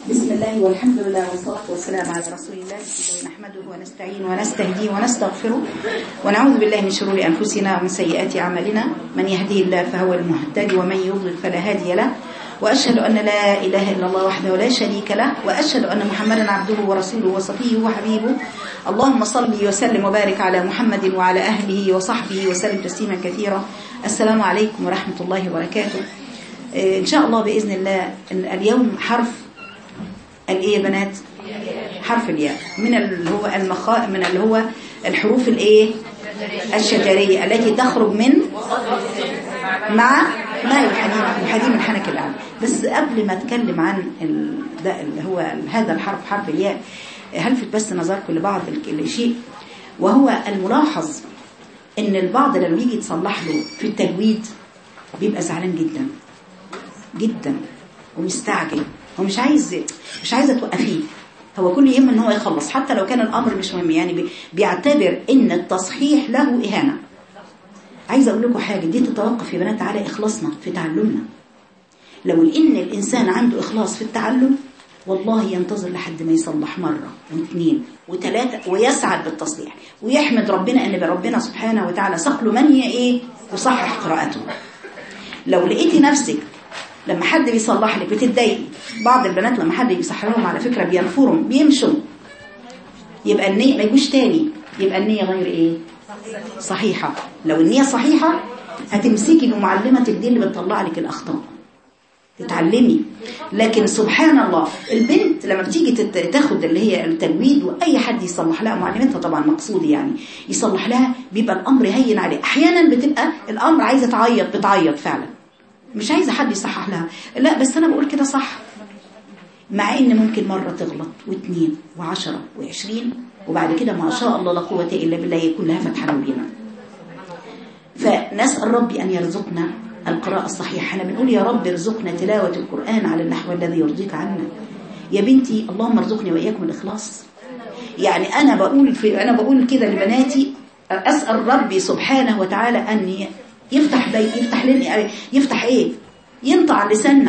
بسم الله والحمد لله والصلاة والسلام على رسول الله نحمده ونستعين ونستهديه ونستغفره ونعوذ بالله من شرور أنفسنا ومن سيئات أعمالنا من يهديه الله فهو المهتد ومن يضلل فلا هادي له وأشهد أن لا إله إلا الله وحده لا شريك له وأشهد أن محمدا عبده ورسوله وصفيه وحبيبه اللهم صل وسلم وبارك على محمد وعلى أهله وصحبه وسلم تسليما كثيرا السلام عليكم ورحمة الله وبركاته إن شاء الله بإذن الله اليوم حرف الايه يا بنات حرف الياء من اللي هو المخا من اللي هو الحروف الايه الشجريه التي تخرج من مع ما يحدي يحدي من حنك الاعلى بس قبل ما اتكلم عن ال... ده اللي هو هذا الحرف حرف الياء هلفت بس نظركم لبعض الشيء وهو الملاحظ ان البعض لما يجي يتصلح له في التجويد بيبقى زعلان جدا جدا ومستعجل هو مش عايز مش عايزه توقفيه هو كل يهم ان هو يخلص حتى لو كان الامر مش مهم يعني بيعتبر ان التصحيح له اهانه عايزه اقول لكم حاجه دي تتوقف يا بنات على اخلاصنا في تعلمنا لو ان الانسان عنده اخلاص في التعلم والله ينتظر لحد ما يصلح مره واثنين وثلاثه ويسعد بالتصليح ويحمد ربنا ان ربنا سبحانه وتعالى سقله من ايه يصحح قراءته لو لقيتي نفسك لما حد بيصلح لك بتتضايقي بعض البنات لما حد بيصحح لهم على فكرة بينفروا بيمشوا يبقى النية ما يجوش تاني يبقى النية غير ايه صحيحة لو النية صحيحة هتمسكي بمعلمتك دي اللي بتطلع لك الأخطاء تتعلمي لكن سبحان الله البنت لما بتيجي تاخد اللي هي التجويد واي حد يصلح لها معلمتها طبعا مقصودي يعني يصلح لها بيبقى الامر هين عليه احيانا بتبقى الامر عايزه تعيط بتعيط فعلا مش عايزة حد يصحح لها لا بس أنا بقول كده صح مع إن ممكن مرة تغلط واثنين وعشرة وعشرين وبعد كده ما شاء الله لا قوة إلا بالله يكون لها فتحة مبينة فنسأل ربي أن يرزقنا القراءة الصحيحة احنا بنقول يا رب ارزقنا تلاوة القرآن على النحو الذي يرضيك عنا يا بنتي اللهم ارزقني وإياكم الإخلاص يعني أنا بقول في أنا بقول كده لبناتي أسأل ربي سبحانه وتعالى أن يفتح بي يفتح لنا يفتح ايه ينطع لساننا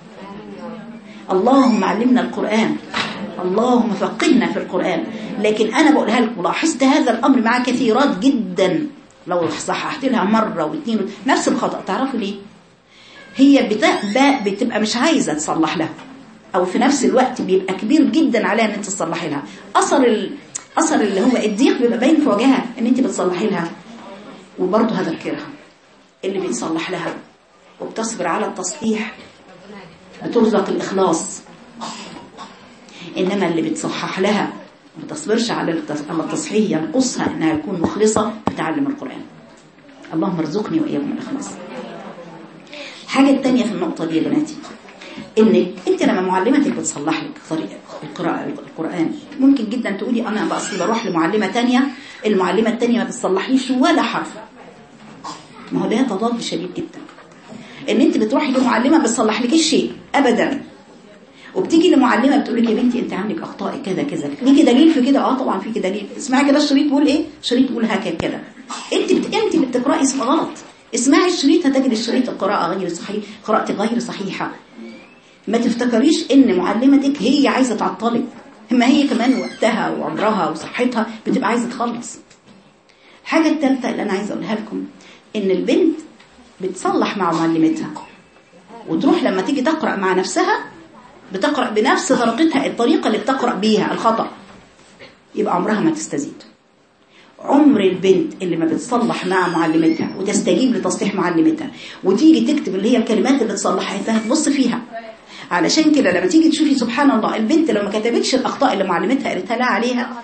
اللهم علمنا القرآن اللهم فقهنا في القرآن لكن أنا بقولها لكم لاحظت هذا الأمر مع كثيرات جدا لو صححت لها مرة واثنين نفس الخطأ تعرفوا ليه هي بتبقى مش عايزة تصلح لها أو في نفس الوقت بيبقى كبير جدا عليها أن انت تصلحي لها أثر ال... أثر اللي هو الضيق بيبقى باين في وجهها أن انت بتصلحي لها وبرضه هذكرها اللي بيتصلح لها وبتصبر على التصليح بترزق الإخلاص إنما اللي بتصحح لها ما بتصبرش على التصحيح ينقصها إنها تكون مخلصة بتعلم القرآن اللهم ارزقني وإياكم الإخلاص الحاجة الثانية في النقطة دي يا بناتي إنك أنت لما معلمتك بتصلح لك طريقة القراءة القرآن ممكن جدا تقولي أنا بأصلي بروح لمعلمة تانية المعلمة التانية ما تصلحليش ولا حرف ما هو ده تضاد شديد جدا ان انت بتروحي لمعلمه ما بتصلحلكيش شيء ابدا وبتيجي لمعلمه بتقول لك يا بنتي انت عندك اخطاء كذا كذا ليكي دليل في كده اه طبعا في دليل اسمعي كده الشريط بيقول ايه الشريط بيقول هكذا كده انت بت... انت اللي بتقراي اسم غلط اسمعي الشريط هتجد الشريط القراءه غير صحيح قراءتك غير صحيحه ما تفتكريش ان معلمتك هي عايزه تعطلك ما هي كمان وقتها وعمرها وصحتها بتبقى عايزه تخلص الحاجه الثالثه اللي انا عايزه اقولها لكم ان البنت بتصلح مع معلمتها وتروح لما تيجي تقرأ مع نفسها بتقرأ بنفس طريقتها الطريقة اللي بتقرأ بيها الخطأ يبقى عمرها ما تستزيد عمر البنت اللي ما بتصلح مع معلمتها وتستجيب لتصليح معلمتها وتيجي تكتب اللي هي الكلمات اللي تصلحها تبص فيها علشان كده لما تيجي تشوفي سبحان الله البنت لو ما كتبتش الأخطاء اللي معلمتها قالتها لها عليها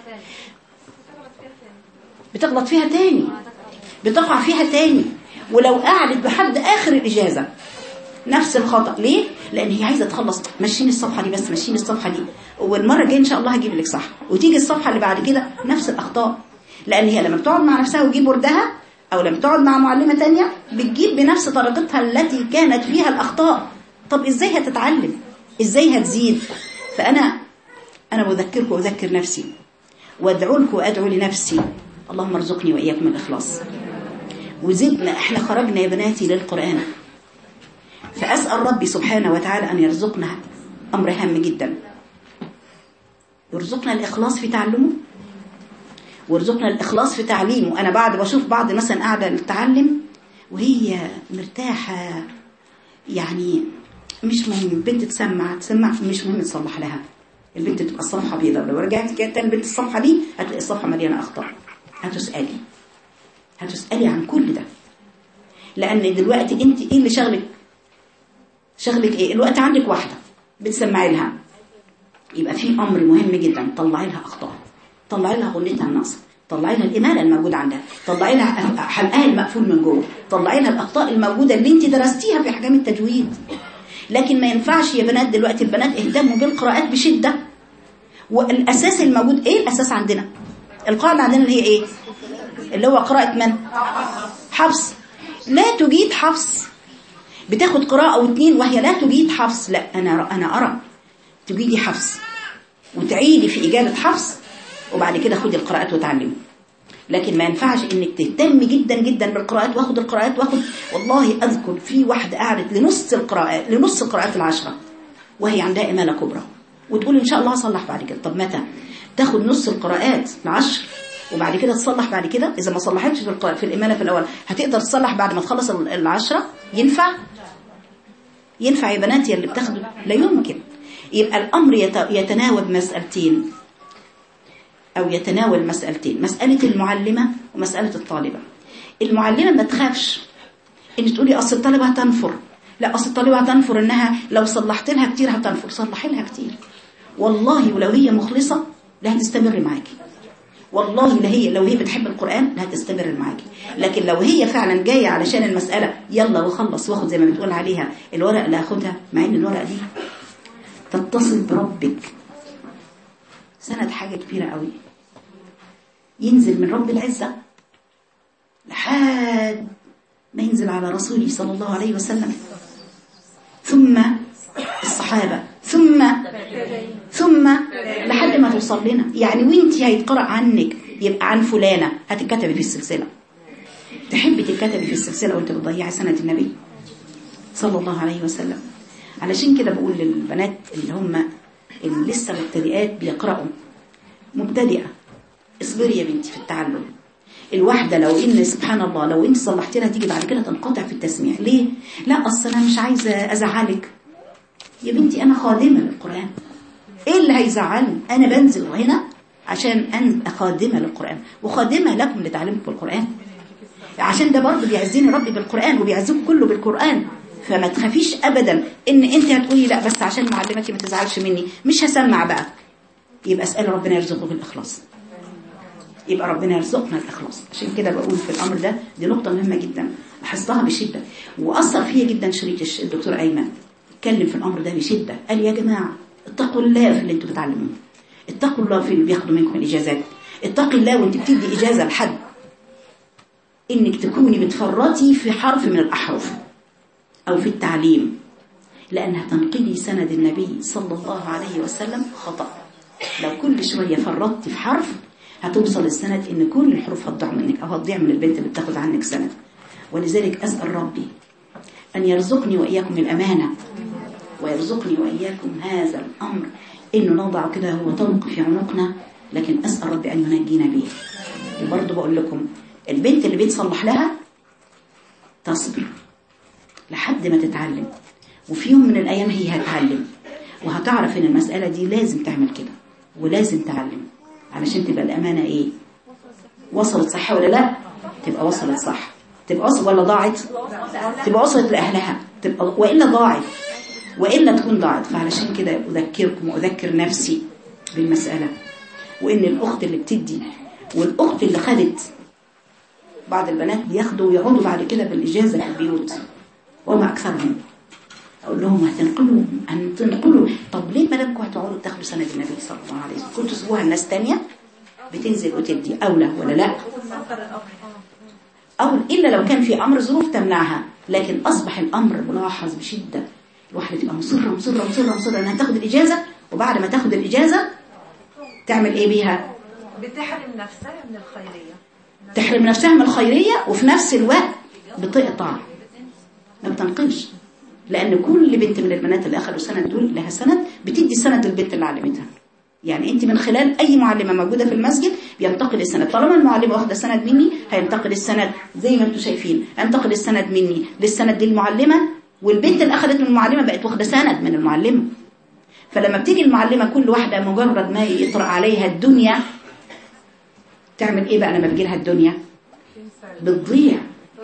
بتغلط فيها تاني بتقع فيها تاني ولو قعدت بحد آخر الإجازة نفس الخطأ ليه؟ لأن هي عايزة تخلص مشيني الصفحة دي بس مشيني الصفحة دي والمرة الجاية إن شاء الله هجيب لك صح وتيجي الصفحة اللي بعد كده نفس الأخطاء لأن هي لما بتقعد مع نفسها وتجيب وردها أو لما بتقعد مع معلمة تانية بتجيب بنفس طريقتها التي كانت فيها الأخطاء طب إزاي هتتعلم؟ إزاي هتزيد؟ فأنا أنا بذكركم وأذكر نفسي وأدعو لكم وأدعو لنفسي اللهم ارزقني وإياكم الإخلاص وزدنا احنا خرجنا يا بناتي للقرآن فأسأل ربي سبحانه وتعالى أن يرزقنا أمر هام جدا يرزقنا الإخلاص في تعلمه ويرزقنا الإخلاص في تعليمه أنا بعد بشوف بعض مثلا قاعدة تتعلم وهي مرتاحة يعني مش مهم البنت تسمع تسمع مش مهم تصلح لها البنت تبقى الصفحة بيضاء لو رجعت كده تاني البنت الصفحة دي هتلاقي الصفحة مليانة أخطاء هتسألي هتسألي عن كل ده لأن دلوقتي أنت إيه اللي شغلك شغلك إيه الوقت عندك واحدة بتسمعي لها يبقى في أمر مهم جدا طلعي لها أخطاء طلعي لها غنتها النقص طلعي لها الإمالة الموجودة عندها طلعي لها حلقها المقفول من جوه طلعي لها الأخطاء الموجودة اللي أنت درستيها في أحكام التجويد لكن ما ينفعش يا بنات دلوقتي البنات اهتموا بالقراءات بشدة والأساس الموجود إيه الأساس عندنا القاعدة عندنا اللي هي إيه اللي هو قراءة من حفص لا تجيد حفص بتاخد قراءة أو اتنين وهي لا تجيد حفص لا أنا أنا أرى تجيدي حفص وتعيدي في إجابة حفص وبعد كده خدي القراءات وتعلمي لكن ما ينفعش انك تهتم جدا جدا بالقراءات واخد القراءات واخد والله اذكر في واحده قعدت لنص القراءات لنص القراءات العشره وهي عندها اماله كبرى وتقول ان شاء الله هصلح بعد كده طب متى تاخد نص القراءات العشر وبعد كده تصلح بعد كده اذا ما صلحتش في القراءة في الاماله في الاول هتقدر تصلح بعد ما تخلص العشره ينفع ينفع يا بناتي اللي بتاخدوا لا يمكن يبقى الامر يتناوب مسالتين أو يتناول مسألتين مسألة المعلمة ومسألة الطالبة المعلمة ما تخافش إن تقولي أصل الطالبة هتنفر لا أصل الطالبة هتنفر إنها لو صلحت لها كتير هتنفر صلحي لها كتير والله ولو هي مخلصة لا هتستمر معاكي والله لا هي لو هي بتحب القرآن لا هتستمر معاكي لكن لو هي فعلا جاية علشان المسألة يلا وخلص واخد زي ما بتقول عليها الورق اللي هاخدها مع ان الورق دي تتصل بربك سند حاجة كبيرة قوي ينزل من رب العزة لحد ما ينزل على رسوله صلى الله عليه وسلم ثم الصحابة ثم ثم لحد ما توصل لنا يعني وانتي هيتقرأ عنك يبقى عن فلانة هتتكتبي في السلسلة تحبي تتكتبي في السلسلة وانت بتضيعي سنة النبي صلى الله عليه وسلم علشان كده بقول للبنات اللي هم اللي لسه مبتدئات بيقرأوا مبتدئة اصبري يا بنتي في التعلم الواحدة لو ان سبحان الله لو انت صلحتي لها تيجي بعد كده تنقطع في التسميع ليه لا اصل انا مش عايزه ازعلك يا بنتي انا خادمه للقران ايه اللي هيزعلني انا بنزل هنا عشان انا خادمه للقران وخادمه لكم لتعلمكم القران عشان ده برضه بيعزني ربي بالقران وبيعزكم كله بالقران فما تخافيش ابدا ان انت هتقولي لا بس عشان معلمتي ما تزعلش مني مش هسمع بقى يبقى اسال ربنا يرزقه بالاخلاص يبقى ربنا يرزقنا الإخلاص عشان كده بقول في الأمر ده دي نقطة مهمة جدا لاحظتها بشدة وأثر فيا جدا شريط الدكتور أيمن اتكلم في الأمر ده بشدة قال يا جماعة اتقوا الله في اللي انتوا بتعلموه اتقوا الله في اللي بياخدوا منكم الإجازات اتقي الله وانت بتدي إجازة لحد انك تكوني بتفرطي في حرف من الأحرف أو في التعليم لأنها تنقلي سند النبي صلى الله عليه وسلم خطأ لو كل شوية فرطتي في حرف هتوصل السند ان كل الحروف هتضيع منك او هتضيع من البنت اللي بتاخد عنك سند ولذلك اسال ربي ان يرزقني واياكم الامانه ويرزقني واياكم هذا الامر انه نضع كده هو طلق في عنقنا لكن اسال ربي ان ينجينا به وبرضه بقول لكم البنت اللي بيتصلح لها تصبر لحد ما تتعلم وفي يوم من الايام هي هتعلم وهتعرف ان المساله دي لازم تعمل كده ولازم تعلم علشان تبقى الأمانة إيه وصلت صح ولا لا تبقى وصلت صح تبقى وصلت ولا ضاعت تبقى وصلت لأهلها تبقى وإلا ضاعت وإلا تكون ضاعت فعلشان كده أذكركم وأذكر نفسي بالمسألة وإن الأخت اللي بتدي والأخت اللي خدت بعض البنات بياخدوا ويقعدوا بعد كده بالإجازة في البيوت وما أكثرهم اقول لهم هتنقلوا هتنقلوا طب ليه مالكم هتقعدوا تاخدوا سند النبي صلى الله عليه وسلم كنتوا تسيبوها الناس تانية بتنزل وتدي اولى ولا لا او الا لو كان في امر ظروف تمنعها لكن اصبح الامر ملاحظ بشده الواحده تبقى مصره مصره مصره مصره انها تاخد الاجازه وبعد ما تاخد الاجازه تعمل ايه بيها بتحرم نفسها من الخيريه تحرم نفسها من الخيريه وفي نفس الوقت بتقطع ما بتنقلش لأن كل بنت من البنات اللي أخذوا سند دول لها سند بتدي سند للبنت اللي علمتها يعني انت من خلال اي معلمه موجوده في المسجد بينتقل السند طالما المعلمه واخده سند مني هينتقل السند زي ما انتم شايفين هينتقل السند مني للسند دي المعلمه والبنت اللي اخذت من المعلمه بقت واخده سند من المعلمه فلما بتيجي المعلمه كل واحده مجرد ما يطرأ عليها الدنيا تعمل ايه بقى لما بيجي لها الدنيا بتضيع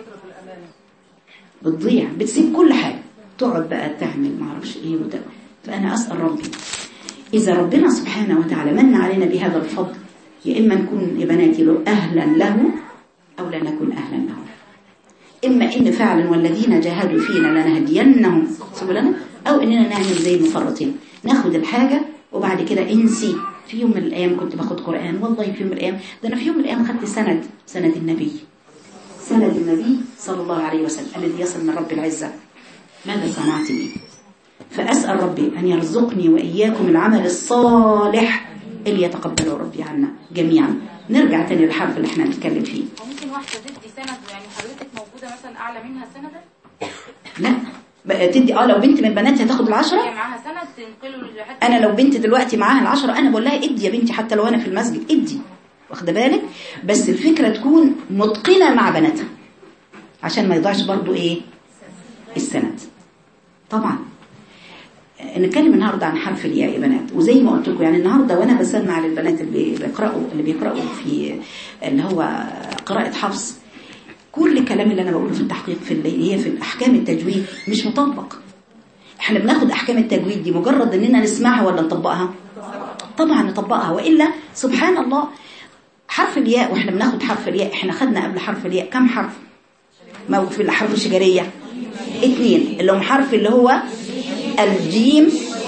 بتضيع بتسيب كل حاجه تقعد بقى تعمل ما اعرفش ايه وده فانا اسال ربي اذا ربنا سبحانه وتعالى من علينا بهذا الفضل يا اما نكون يا بناتي له اهلا له او لا نكون اهلا له اما ان فعلا والذين جاهدوا فينا لنهدينهم سبلنا او اننا نعمل زي المفرطين ناخد الحاجه وبعد كده انسي في يوم من الايام كنت باخد قران والله في يوم من الايام ده انا في يوم من الايام خدت سند سند النبي سند النبي صلى الله عليه وسلم الذي يصل من رب العزه ماذا صنعت لي فاسال ربي ان يرزقني واياكم العمل الصالح اللي يتقبله ربي عنا جميعا نرجع تاني للحرف اللي احنا بنتكلم فيه ممكن واحدة تدي سند يعني حضرتك موجودة مثلا أعلى منها سندا لا بقى تدي اه لو بنت من بناتي هتاخد العشرة هي معاها سند تنقله لحد انا لو بنت دلوقتي معاها العشرة انا بقول لها ادي يا بنتي حتى لو انا في المسجد ادي واخده بالك بس الفكرة تكون متقنة مع بناتها عشان ما يضيعش برضو ايه السند طبعا آه، نتكلم النهارده عن حرف الياء يا بنات وزي ما قلت لكم يعني النهارده وانا بسمع للبنات اللي بيقراوا اللي بيقراوا في اللي هو قراءة حفص كل الكلام اللي انا بقوله في التحقيق في اللي هي في احكام التجويد مش مطبق احنا بناخد احكام التجويد دي مجرد اننا نسمعها ولا نطبقها طبعا نطبقها والا سبحان الله حرف الياء واحنا بناخد حرف الياء احنا خدنا قبل حرف الياء كم حرف ما في الحرف الشجريه اثنين اللي هم حرف اللي هو الجيم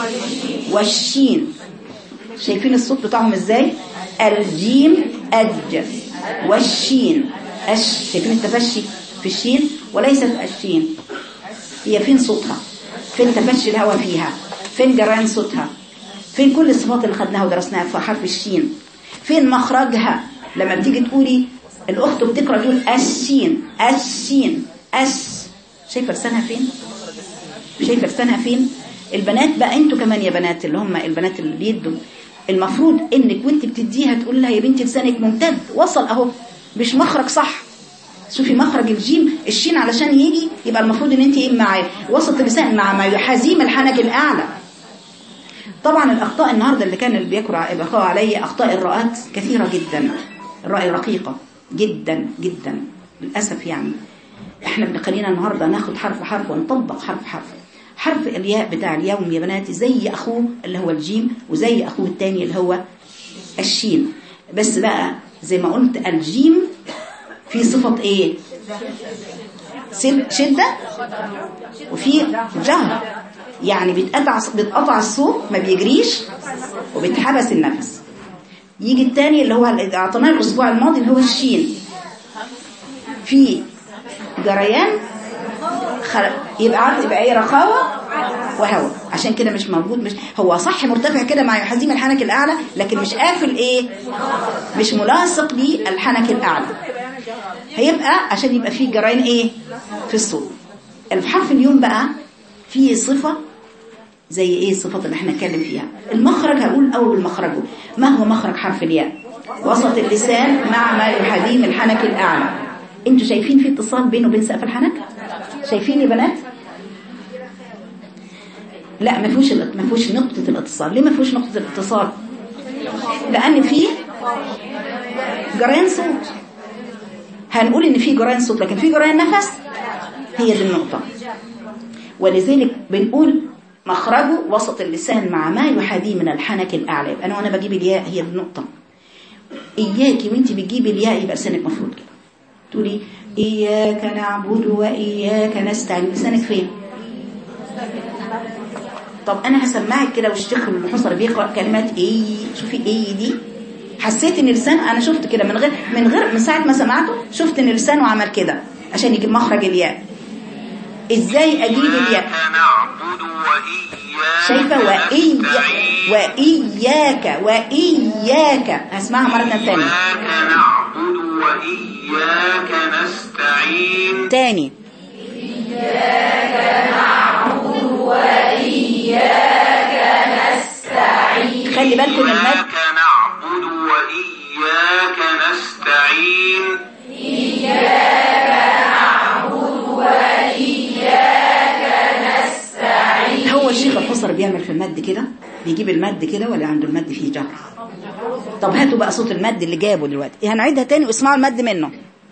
والشين شايفين الصوت بتاعهم ازاي الجيم اج والشين اش شايفين التفشي في الشين وليست الشين هي فين صوتها فين تفشي الهواء فيها فين جران صوتها فين كل الصفات اللي خدناها ودرسناها في حرف الشين فين مخرجها لما بتيجي تقولي الاخت بتقرا تقول الشين الشين اس شايفه لسانها فين شايفه لسانها فين البنات بقى انتوا كمان يا بنات اللي هم البنات اللي بيدوا المفروض انك وانت بتديها تقول لها يا بنتي لسانك ممتد وصل اهو مش مخرج صح شوفي مخرج الجيم الشين علشان يجي يبقى المفروض ان انت ايه معاه وسط اللسان مع ما يحازيم الحنك الاعلى طبعا الاخطاء النهارده اللي كان اللي بيقرا بيقرا علي اخطاء الراءات كثيره جدا الراء رقيقه جدا جدا للاسف يعني احنا بنخلينا النهارده ناخد حرف حرف ونطبق حرف حرف حرف الياء بتاع اليوم يا بناتي زي اخوه اللي هو الجيم وزي اخوه الثاني اللي هو الشين بس بقى زي ما قلت الجيم في صفة ايه سد- شدة وفي جهر يعني بيتقطع بيتقطع الصوت ما بيجريش وبيتحبس النفس يجي التاني اللي هو اللي اعطيناه الاسبوع الماضي اللي هو الشين في جريان خل... يبقى عارف يبقى ايه رخاوة وهواء عشان كده مش موجود مش هو صح مرتفع كده مع حزيم الحنك الاعلى لكن مش قافل ايه مش ملاصق للحنك الاعلى هيبقى عشان يبقى فيه جرين ايه في الصوت الحرف اليوم بقى فيه صفة زي ايه الصفات اللي احنا نتكلم فيها المخرج هقول اول مخرجه ما هو مخرج حرف الياء وسط اللسان مع ما يحاذيه من الحنك الاعلى انتوا شايفين في اتصال بينه وبين سقف الحنك شايفين يا بنات لا ما فيهوش ما فيهوش نقطة الاتصال ليه ما فيهوش نقطة الاتصال لأن فيه جريان صوت هنقول إن في جريان صوت لكن في جريان نفس هي دي النقطة ولذلك بنقول مخرجه وسط اللسان مع ما يحاذيه من الحنك الأعلى يبقى أنا وأنا بجيب الياء هي دي النقطة إياكي وأنت بتجيبي الياء يبقى لسانك مفروض كده تقولي إياك نعبد وإياك نستعين لسانك فين طب انا هسمعك كده والشيخ المحصر بيقرا كلمات ايه شوفي ايه دي حسيت ان لسان انا شفت كده من غير من غير من ساعه ما سمعته شفت ان لسانه عمل كده عشان يجيب مخرج الياء ازاي اجيب الياء نعبد وإياك شايفه وإي نستعين. واياك واياك هسمعها مره ثانيه إياك نعبد وإياك نستعين تاني خلي بالكم ان المد إياك نعبد وإياك نستعين هو الشيخ الحصر بيعمل في المد كده بيجيب المد كده ولا عنده المد فيه جهر طب هاتوا بقى صوت المد اللي جابه دلوقتي هنعيدها تاني واسمعوا المد منه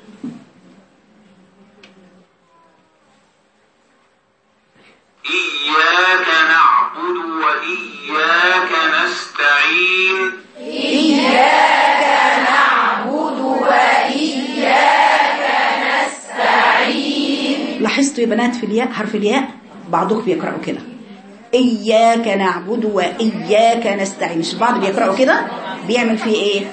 إياك نعبد وإياك نستعين لاحظتوا يا بنات في الياء حرف الياء بعضكم بيقرأوا كده إياك نعبد وإياك نستعين مش البعض بيقرأوا كده بيعمل فيه إيه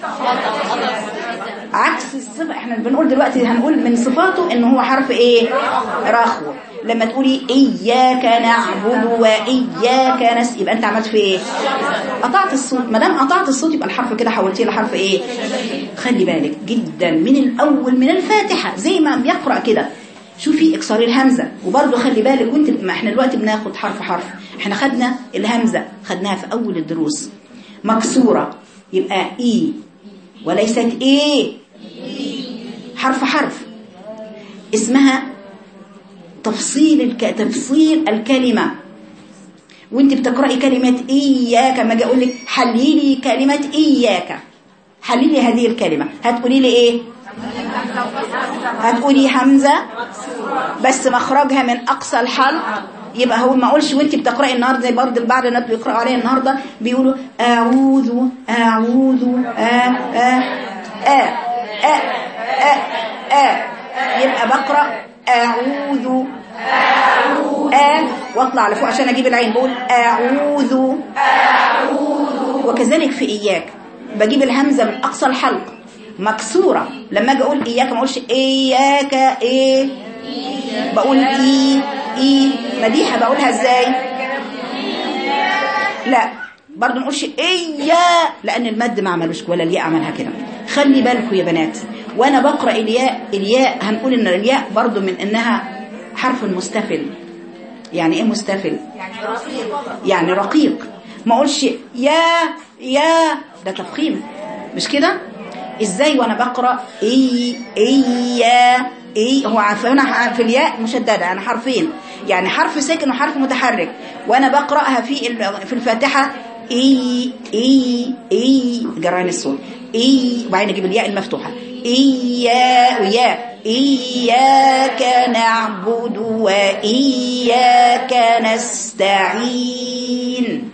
عكس الصفة احنا بنقول دلوقتي هنقول من صفاته ان هو حرف ايه رخو لما تقولي اياك نعبد واياك نس يبقى انت عملت في ايه قطعت الصوت ما دام قطعت الصوت يبقى الحرف كده حولتيه لحرف ايه خلي بالك جدا من الاول من الفاتحه زي ما بيقرا كده شوفي اكسري الهمزه وبرده خلي بالك وانت ما احنا دلوقتي بناخد حرف حرف احنا خدنا الهمزه خدناها في اول الدروس مكسوره يبقى اي وليست ايه حرف حرف اسمها تفصيل الك... تفصيل الكلمة وانت بتقرأي كلمة إياك ما اجي اقول لك حلي لي كلمة إياك حلي لي هذه الكلمة هتقولي لي ايه هتقولي همزة بس مخرجها من أقصى الحلق يبقى هو ما اقولش وانت بتقراي النهارده زي برضه البعض الناس بيقراوا عليها النهارده بيقولوا اعوذ اعوذ آ آ آ آ آ آ يبقى بقرا اعوذ آ واطلع لفوق عشان اجيب العين بقول اعوذ وكذلك في اياك بجيب الهمزه من اقصى الحلق مكسوره لما اجي اقول اياك ما اقولش اياك ايه بقول اي اي مديحه بقولها ازاي لا برضه ما نقولش ايا لان المد ما عملوش ولا الياء عملها كده خلي بالكم يا بنات وانا بقرا الياء الياء هنقول ان الياء برضه من انها حرف مستفل يعني ايه مستفل يعني رقيق ما اقولش يا يا ده تفخيم مش كده ازاي وانا بقرا اي اي يا اي هو عارفين في الياء مشدده انا حرفين يعني حرف ساكن وحرف متحرك وانا بقراها في في الفاتحه اي اي اي جران الصوت اي وبعدين اجيب الياء المفتوحه ايا ويا اياك نعبد واياك نستعين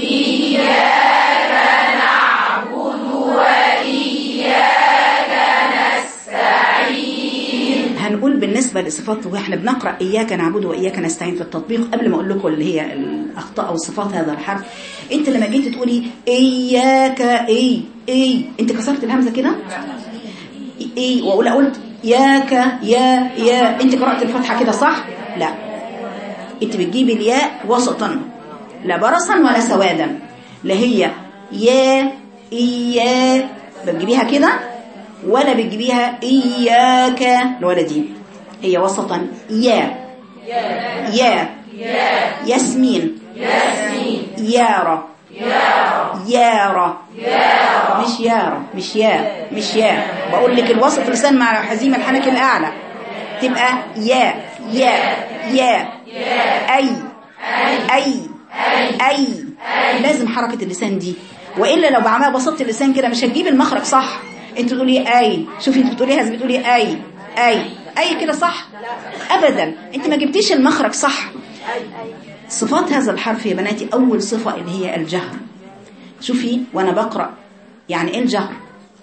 هنقول بالنسبة لصفات واحنا بنقرأ إياك نعبد وإياك نستعين في التطبيق قبل ما أقول لكم اللي هي الأخطاء أو صفات هذا الحرف أنت لما جيت تقولي إياك إي إي أنت كسرت الهمزة كده إي وأقول قلت ياك يا يا أنت قرأت الفتحة كده صح لا أنت بتجيبي الياء وسطا لا برصا ولا سوادا لا هي يا إيا بتجيبيها كده ولا بتجيبيها إياك ولا دي هي وسطا يا يا ياسمين يارا يارا مش يارا مش يا مش يا بقول لك الوسط لسان مع حزيم الحنك الأعلى تبقى يا يا يا أي أي أي لازم حركة اللسان دي وإلا لو بعملها بسطت اللسان كده مش هتجيب المخرج صح انت بتقولي اي شوفي انت بتقوليها زي بتقولي اي اي اي كده صح ابدا انت ما جبتيش المخرج صح صفات هذا الحرف يا بناتي اول صفة اللي هي الجهر شوفي وانا بقرأ يعني ايه الجهر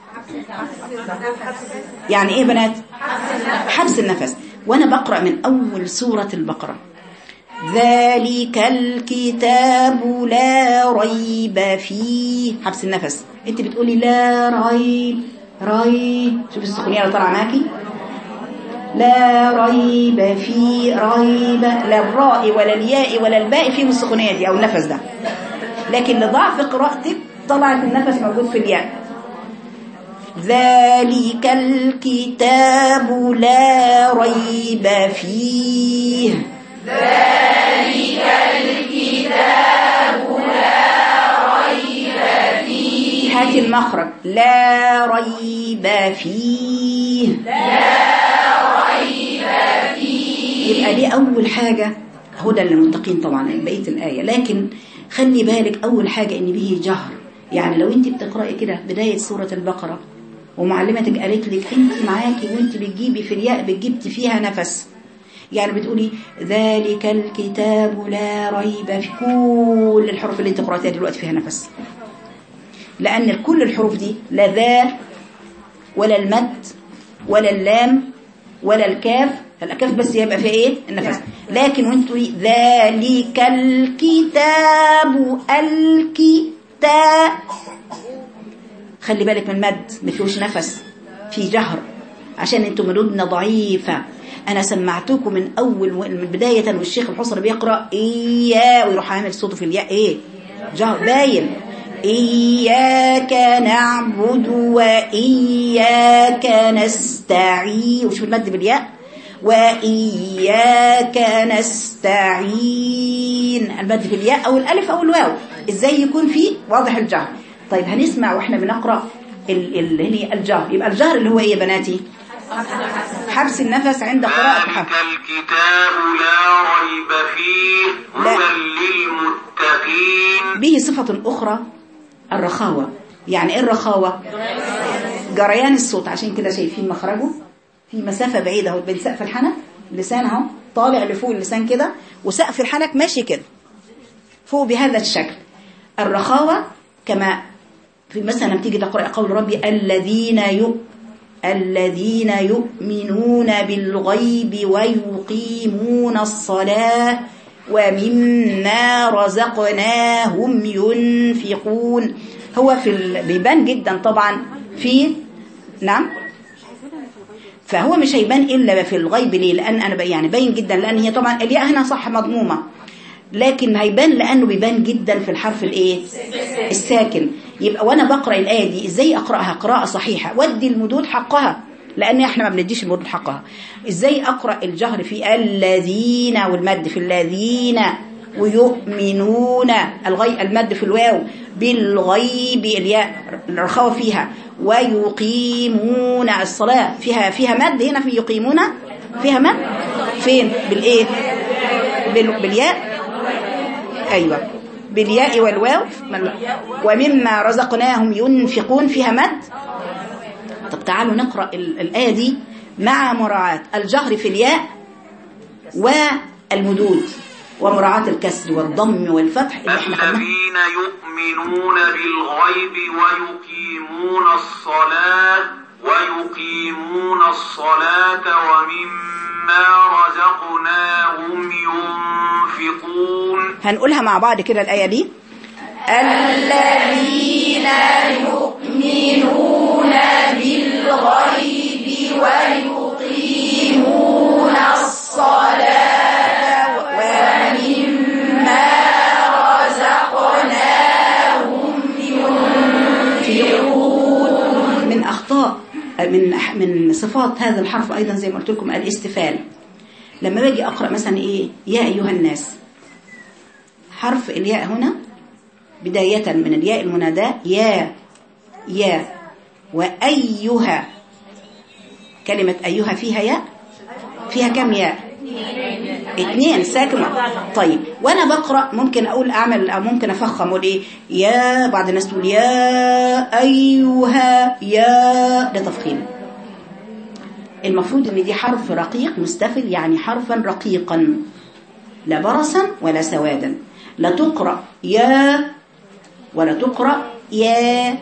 يعني ايه بنات حبس النفس وانا بقرأ من اول سورة البقرة ذلك الكتاب لا ريب فيه حبس النفس انت بتقولي لا ريب ريب شوفي السخونية اللي طالعه معاكي لا ريب في ريب لا الراء ولا الياء ولا الباء فيهم السخونية دي او النفس ده لكن لضعف قراءتك طلعت النفس موجود في الياء ذلك الكتاب لا ريب فيه ذلك الكتاب لا ريب فيه هاتي المخرج لا ريب فيه يبقى دي أول حاجة هدى للمتقين طبعا بقية الآية لكن خلي بالك أول حاجة إن به جهر يعني لو أنت بتقرأي كده بداية سورة البقرة ومعلمتك قالت لك أنت معاكي وأنت بتجيبي في الياء بتجيبت فيها نفس يعني بتقولي ذلك الكتاب لا ريب في كل الحروف اللي انت قرأتها دلوقتي فيها نفس لأن كل الحروف دي لا ذا ولا المد ولا اللام ولا الكاف الكاف بس يبقى في ايه النفس لكن وانت تقولي ذلك الكتاب الكتاب خلي بالك من المد ما فيهوش نفس في جهر عشان انتم مدودنا ضعيفة انا سمعتكم من اول من بداية والشيخ الحصري بيقرأ اياه ويروح عامل صوته في الياء ايه جهر باين إياك نعبد وإياك نستعين وشوف المد بالياء وإياك نستعين المد بالياء أو الألف أو الواو إزاي يكون فيه واضح الجهر طيب هنسمع وإحنا بنقرأ ال- ال- اللي هي الجهر يبقى الجهر اللي هو إيه يا بناتي حبس النفس عند قراءة ذلك حرف الكتاب لا ريب فيه لا. هدى للمتقين به صفة أخرى الرخاوة يعني إيه الرخاوة جريان الصوت عشان كده شايفين مخرجه في مسافة بعيدة اهو بين سقف الحنك اللسان اهو طالع لفوق اللسان كده وسقف الحنك ماشي كده فوق بهذا الشكل الرخاوة كما في مثلا تيجي تقرأ قول ربي الذين يؤ الذين يؤمنون بالغيب ويقيمون الصلاة ومما رزقناهم ينفقون هو في ال... بيبان جدا طبعا في نعم فهو مش هيبان الا في الغيب ليه لان انا ب- يعني باين جدا لان هي طبعا الياء هنا صح مضمومه لكن هيبان لانه بيبان جدا في الحرف الايه الساكن يبقى وانا بقرا الايه دي ازاي اقراها قراءه صحيحه ودي المدود حقها لان احنا ما بنديش المدود حقها ازاي اقرا الجهر في الذين والمد في الذين ويؤمنون الغي المد في الواو بالغيب الياء الرخاوه فيها ويقيمون الصلاه فيها فيها مد هنا في يقيمون فيها مد فين بالايه بال- بالياء أيوة بالياء والواو ومما رزقناهم ينفقون فيها مد طب تعالوا نقرأ ال- الآية دي مع مراعاة الجهر في الياء والمدود ومراعاة الكسر والضم والفتح اللي احنا خدناه الذين يؤمنون بالغيب ويقيمون الصلاة ويقيمون الصلاة ومما رزقناهم ينفقون هنقولها مع بعض كده الآية دي الذين يؤمنون بالغيب ويقيمون الصلاة ومما رزقناهم ينفقون من أخطاء من من صفات هذا الحرف أيضا زي ما قلت لكم الاستفال لما باجي أقرأ مثلا إيه يا أيها الناس حرف الياء هنا بداية من الياء المناداة يا يا وأيها كلمة أيها فيها ياء فيها كم ياء اثنين ساكنة طيب وانا بقرأ ممكن اقول اعمل او ممكن افخم اقول ايه يا بعض الناس تقول يا ايها يا ده تفخيم المفروض ان دي حرف رقيق مستفل يعني حرفا رقيقا لا برصا ولا سوادا لا تقرأ يا ولا تقرأ يا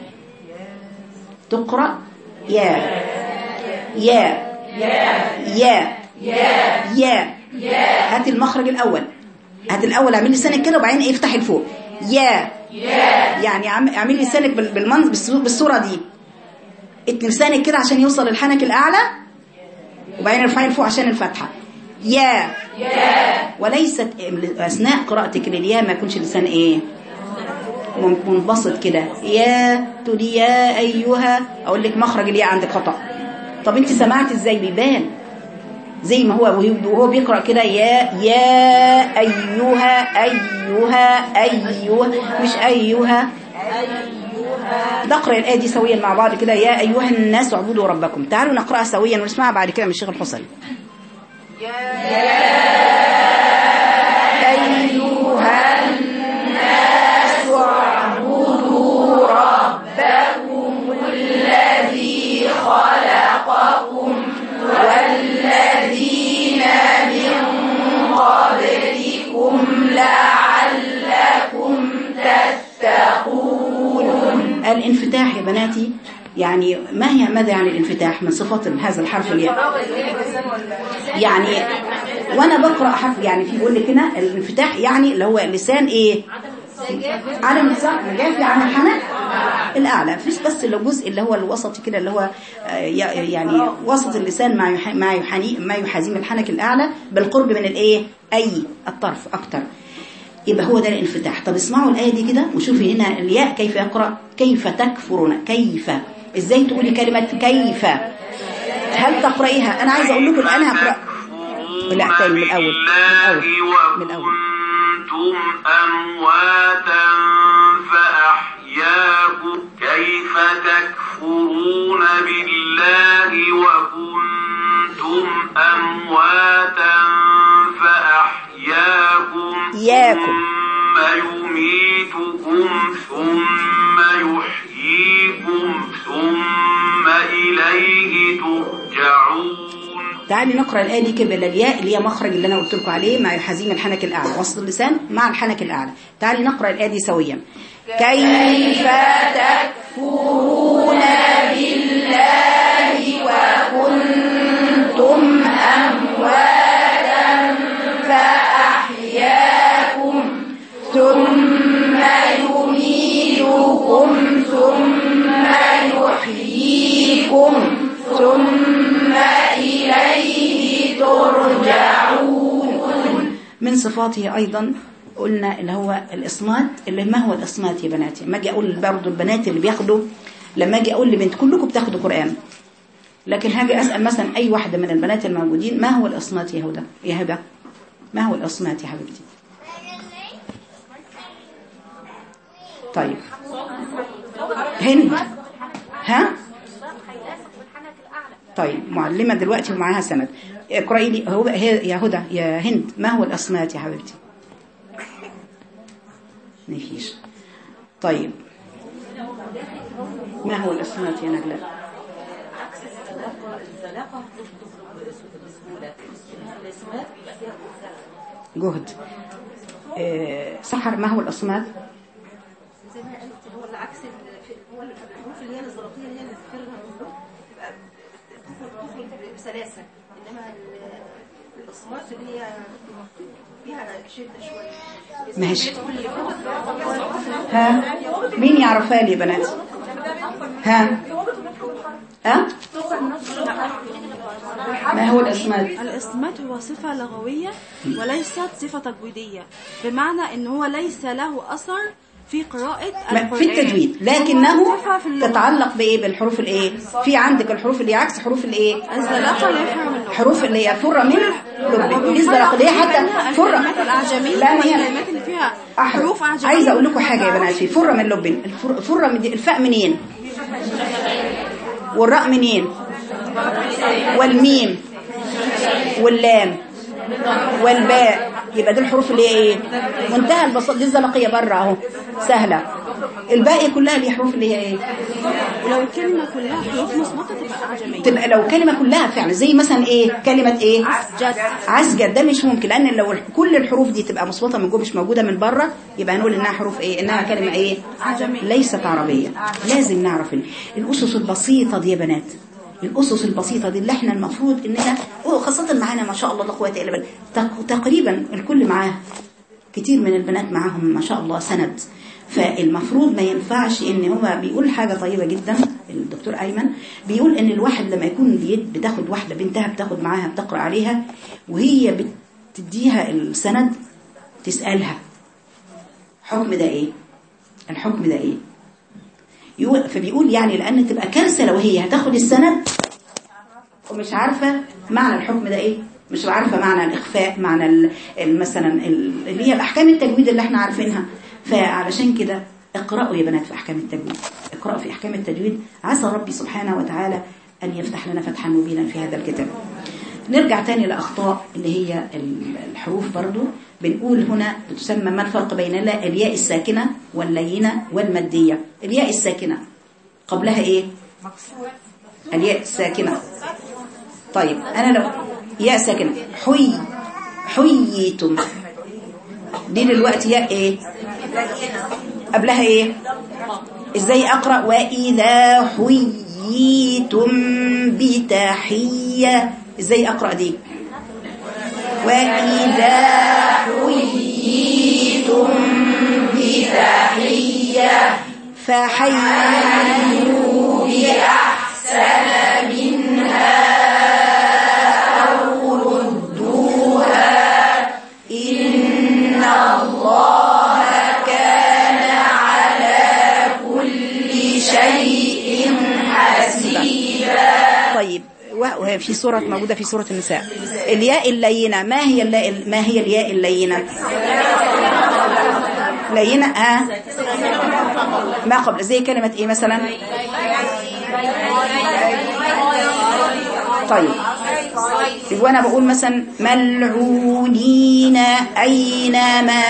تقرأ يا يا يا يا هات المخرج الأول هات الأول اعمل لسانك كده وبعدين ايه افتح لفوق يا يعني عم- اعمل لسانك بال- بالمن بالصو- بالصورة دي اتني لسانك كده عشان يوصل للحنك الأعلى وبعدين ارفعي لفوق عشان الفتحة يا وليست أثناء قراءتك للياء ما يكونش اللسان إيه من- منبسط كده يا تقولي يا أيها أقول لك مخرج الياء عندك خطأ طب أنت سمعت إزاي بيبان زي ما هو وهو- وهو بيقرأ كده يا يا أيها أيها أيها مش أيها نقرأ الآية دي سويا مع بعض كده يا أيها الناس اعبدوا ربكم تعالوا نقرأها سويا ونسمعها بعد كده من الشيخ الحسين أيها الناس اعبدوا ربكم الذي خلقكم والذين من قبلكم لعلكم تتقون الانفتاح يا بناتي يعني ما هي ماذا يعني الانفتاح من صفات هذا الحرف الياء يعني وانا بقرا حرف يعني في بيقول لك هنا الانفتاح يعني اللي هو اللسان ايه عدم الزق جافي عن الحنك الاعلى فيش بس اللي جزء اللي هو الوسطي كده اللي هو آه، ي- يعني وسط اللسان ما يح- ما يحني ما يحازي من الحنك الاعلى بالقرب من الايه اي الطرف اكتر يبقى هو ده الانفتاح طب اسمعوا الآية دي كده وشوفي هنا الياء كيف يقرأ كيف تكفرون كيف ازاي تقولي كلمة كيف هل تقرأيها انا عايزه اقول لكم انا هقرأ لا تاني من الاول من الاول من الاول وكنتم أمواتا فأحياكم كيف تكفرون بالله وكنتم أمواتا فأحياكم إياكم. ثم يميتكم ثم يحييكم ثم إليه ترجعون تعالي نقرأ الآية دي كده الياء اللي هي مخرج اللي أنا قلت لكم عليه مع يحازيم الحنك الأعلى وسط اللسان مع الحنك الأعلى تعالي نقرأ الآية دي سويا كيف تكفرون بالله وكنتم أمواتا فأحياكم ثم يميتكم ثم يحييكم ثم إليه ترجعون من صفاته أيضا قلنا اللي هو الإصمات اللي ما هو الإصمات يا بناتي ما أجي أقول برضه البنات اللي بياخدوا لما أجي أقول لبنت كلكم بتاخدوا قرآن لكن هاجي أسأل مثلا أي واحدة من البنات الموجودين ما هو الإصمات يا هدى يا هبة ما هو الإصمات يا حبيبتي طيب هند ها طيب معلمة دلوقتي ومعاها سند اقرأي لي هو هي- يا هدى يا هند ما هو الأصمات يا حبيبتي مفيش طيب ما هو الأصمات يا نجلاء جهد آه، سحر ما هو الأصمات زي ما قلت هو العكس ال- هو الحروف اللي هي الزلطيه اللي هي اللي ذكرها منه تبقى بتدخل بتدخل بسلاسه انما ال- الاصوات اللي هي فيها شده شويه ماشي ها مين يعرفها لي يا بنات ها ها ما هو الأصمات الإصمات هو صفة لغوية وليست صفة تجويدية بمعنى ان هو ليس له أثر في قراءة ما- القرآن في التجويد هو لكنه صفة في اللغة. تتعلق بايه بالحروف الايه في عندك الحروف اللي عكس حروف الايه الزلاقة لا يفهم اللغة حروف اللي هي فر من لب دي الزرق اللي هي حتى فر الكلمات الأعجمية لا ما هي والكلمات اللي فيها أحرف. حروف أعجمية عايزه اقول لكم حاجه يا بنات في فر من لب الفر فر من دي- الفاء منين والراء منين والميم واللام والباء يبقى دي الحروف اللي هي ايه منتهى البساطه دي الزلقيه بره اهو سهله الباقي كلها اللي حروف اللي هي ايه ولو الكلمة كلها حروف مثبتة تبقى أعجمية تبقى لو كلمه كلها فعلا زي مثلا ايه كلمه ايه جد عسجد ده مش ممكن لان لو كل الحروف دي تبقى مثبته من جوه مش موجوده من بره يبقى هنقول انها حروف ايه انها كلمه ايه عجمية. ليست عربيه لازم نعرف ال- الاسس البسيطه دي يا بنات الاسس البسيطه دي اللي احنا المفروض اننا وخاصه معانا ما شاء الله لا قوه الا بالله تق- تقريبا الكل معاه كتير من البنات معاهم ما شاء الله سند فالمفروض ما ينفعش ان هو بيقول حاجة طيبة جدا الدكتور ايمن بيقول ان الواحد لما يكون بيد بتاخد واحدة بنتها بتاخد معاها بتقرأ عليها وهي بتديها السند تسألها حكم ده ايه الحكم ده ايه يقول فبيقول يعني لان تبقى كارثة لو هي هتاخد السند ومش عارفة معنى الحكم ده ايه مش عارفة معنى الإخفاء معنى ال- ال- مثلا ال- اللي هي الأحكام التجويد اللي احنا عارفينها فعلشان كده اقرأوا يا بنات في أحكام التجويد اقرأوا في أحكام التجويد عسى ربي سبحانه وتعالى أن يفتح لنا فتحا مبينا في هذا الكتاب نرجع تاني لأخطاء اللي هي الحروف برضو بنقول هنا تسمى ما الفرق بين لا- الياء الساكنة واللينة والمادية الياء الساكنة قبلها ايه الياء الساكنة طيب أنا لو ياء ساكنة حي حييتم دي دلوقتي ياء ايه قبلها ايه ازاي اقرا واذا حييتم بتحيه ازاي اقرا دي واذا حييتم بتحيه فحيوا باحسن منها او ردوها ان الله كان على كل شيء حسيبا طيب وهي في سورة موجودة في سورة النساء الياء اللينة ما هي الياء ما هي الياء اللينة لينة آه ما قبل زي كلمة ايه مثلا طيب وانا بقول مثلا ملعونين اينما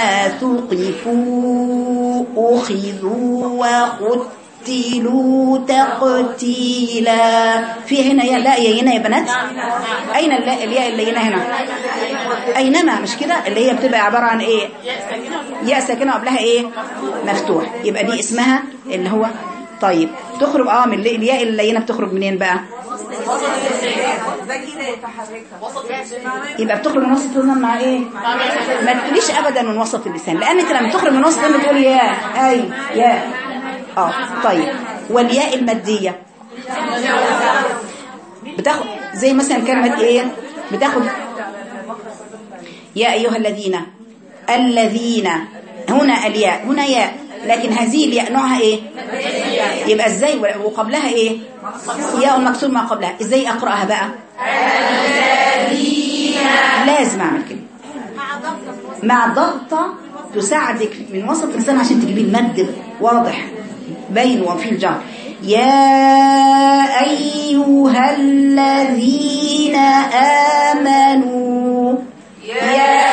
ثقفوا اخذوا وقتلوا تقتيلا في هنا يا لا يا هنا يا بنات اين اللا- الياء اللي هنا هنا اينما مش كده اللي هي بتبقى عباره عن ايه ياء ساكنه قبلها ايه مفتوح يبقى دي اسمها اللي هو طيب تخرج اه من ال- الياء اللينه بتخرج منين بقى يبقى بتخرج من وسط اللسان مع ايه ما تقوليش ابدا من وسط اللسان لان انت لما تخرج من وسط اللسان بتقول يا اي يا اه طيب والياء الماديه بتاخد زي مثلا كلمه ايه بتاخد يا ايها الذين الذين هنا الياء هنا ياء لكن هذه الياء نوعها ايه يبقى ازاي وقبلها ايه ياء مكسور ما قبلها ازاي اقراها بقى لازم اعمل كده مع ضغطة تساعدك من وسط اللسان عشان تجيبي المد واضح باين وفي الجهر يا أيها الذين آمنوا يا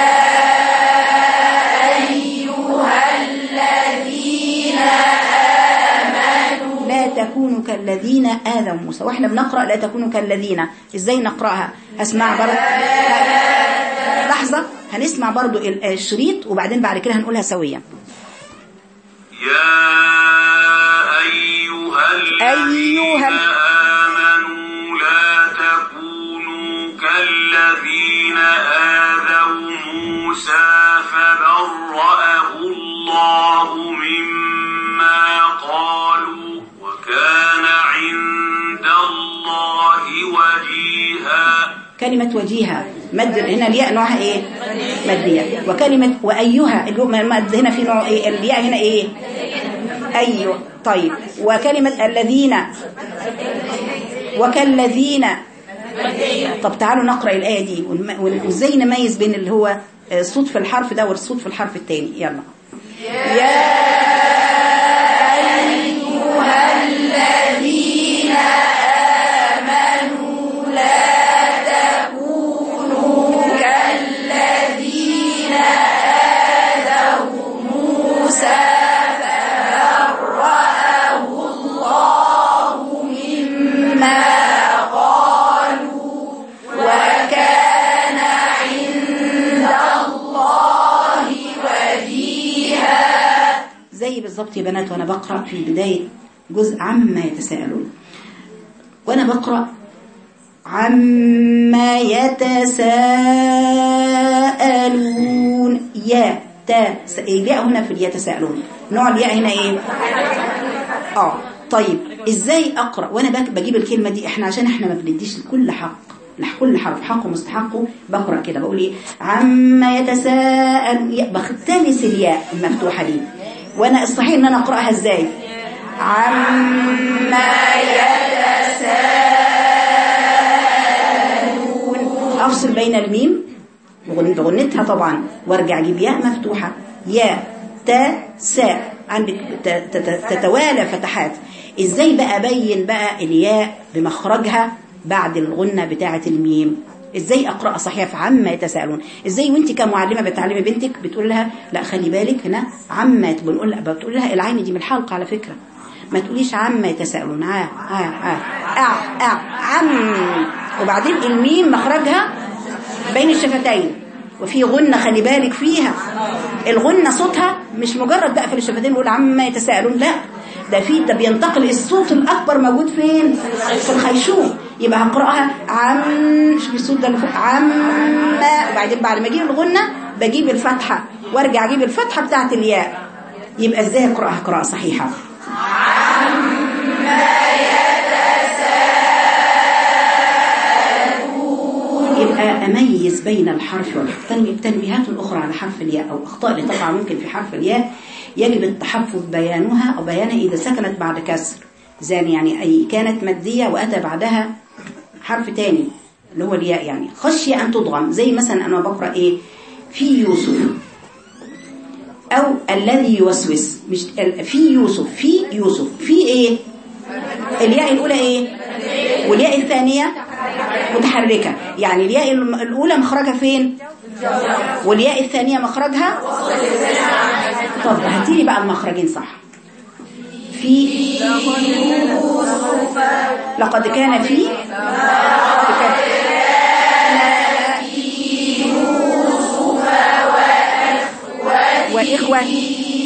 أيها الذين آمنوا لا تكونوا كالذين آذوا موسى واحنا بنقرأ لا تكونوا كالذين ازاي نقرأها اسمع برضه لحظة هنسمع برضو ال- الشريط وبعدين بعد كده هنقولها سويا يا أيها الذين أيها ال- آمنوا لا تكونوا كالذين آذوا موسى فبرأه الله مما قالوا وكان عند الله وجيها كلمة وجيهة مد هنا الياء نوعها ايه مادية وكلمة وأيها اللي هو المد هنا في نوع ايه الياء هنا ايه أيوه طيب وكلمة الذين وكالذين طب تعالوا نقرأ الآية دي ونم- وازاي نميز بين اللي هو الصوت في الحرف ده والصوت في الحرف الثاني يلا يا أيها الذين آمنوا لا تكونوا كالذين آذوا موسى فبرأه الله مما قالوا وكان عند الله وجيها زي بالظبط يا بنات وانا بقرا في بدايه جزء عما يتساءلون وانا بقرا عما يتساءلون يا تا س- الياء هنا في اليتساءلون نوع الياء هنا ايه اه طيب ازاي اقرا وانا بك- بجيب الكلمه دي احنا عشان احنا ما بنديش لكل حق لح- كل حرف حقه مستحقه بقرا كده بقول ايه عما يتساءل يا- بختلس الياء المفتوحه دي وانا الصحيح ان انا اقراها ازاي عما يتساءلون افصل بين الميم بغن- بغنتها طبعا وارجع اجيب ياء مفتوحه يا تا سا عندك ت- ت- تتوالى فتحات ازاي بقى ابين بقى الياء بمخرجها بعد الغنة بتاعة الميم ازاي اقرأ صحيح في عما يتساءلون ازاي وانت كمعلمة بتعلمي بنتك بتقول لها لا خلي بالك هنا عما بنقول لها بتقول لها العين دي من الحلقة على فكرة ما تقوليش عما يتساءلون ع ع ع ع ع عم وبعدين الميم مخرجها بين الشفتين وفي غنة خلي بالك فيها الغنة صوتها مش مجرد بقى في الشفتين بيقول عما يتساءلون لا ده في ده بينتقل الصوت الأكبر موجود فين في الخيشوم يبقى هقرأها عم شوف الصوت ده اللي فوق عم وبعدين بعد ما اجيب الغنة بجيب الفتحة وارجع اجيب الفتحة بتاعت الياء يبقى ازاي اقرأها قراءة صحيحة يبقى أميز بين الحرف والحرف تنبيه- تنبيهات أخرى على حرف الياء أو أخطاء اللي تقع ممكن في حرف الياء يجب التحفظ بيانها أو بيانها إذا سكنت بعد كسر زي يعني أي كانت مادية وأتى بعدها حرف تاني اللي هو الياء يعني خشية أن تضغم زي مثلا أنا بقرأ إيه في يوسف أو الذي يوسوس مش ال- في يوسف في يوسف في إيه الياء الأولى إيه والياء الثانية متحركة يعني الياء الم- الأولى مخرجها فين والياء الثانية مخرجها طب هاتيلي بقى المخرجين صح في لقد كان في وإخوة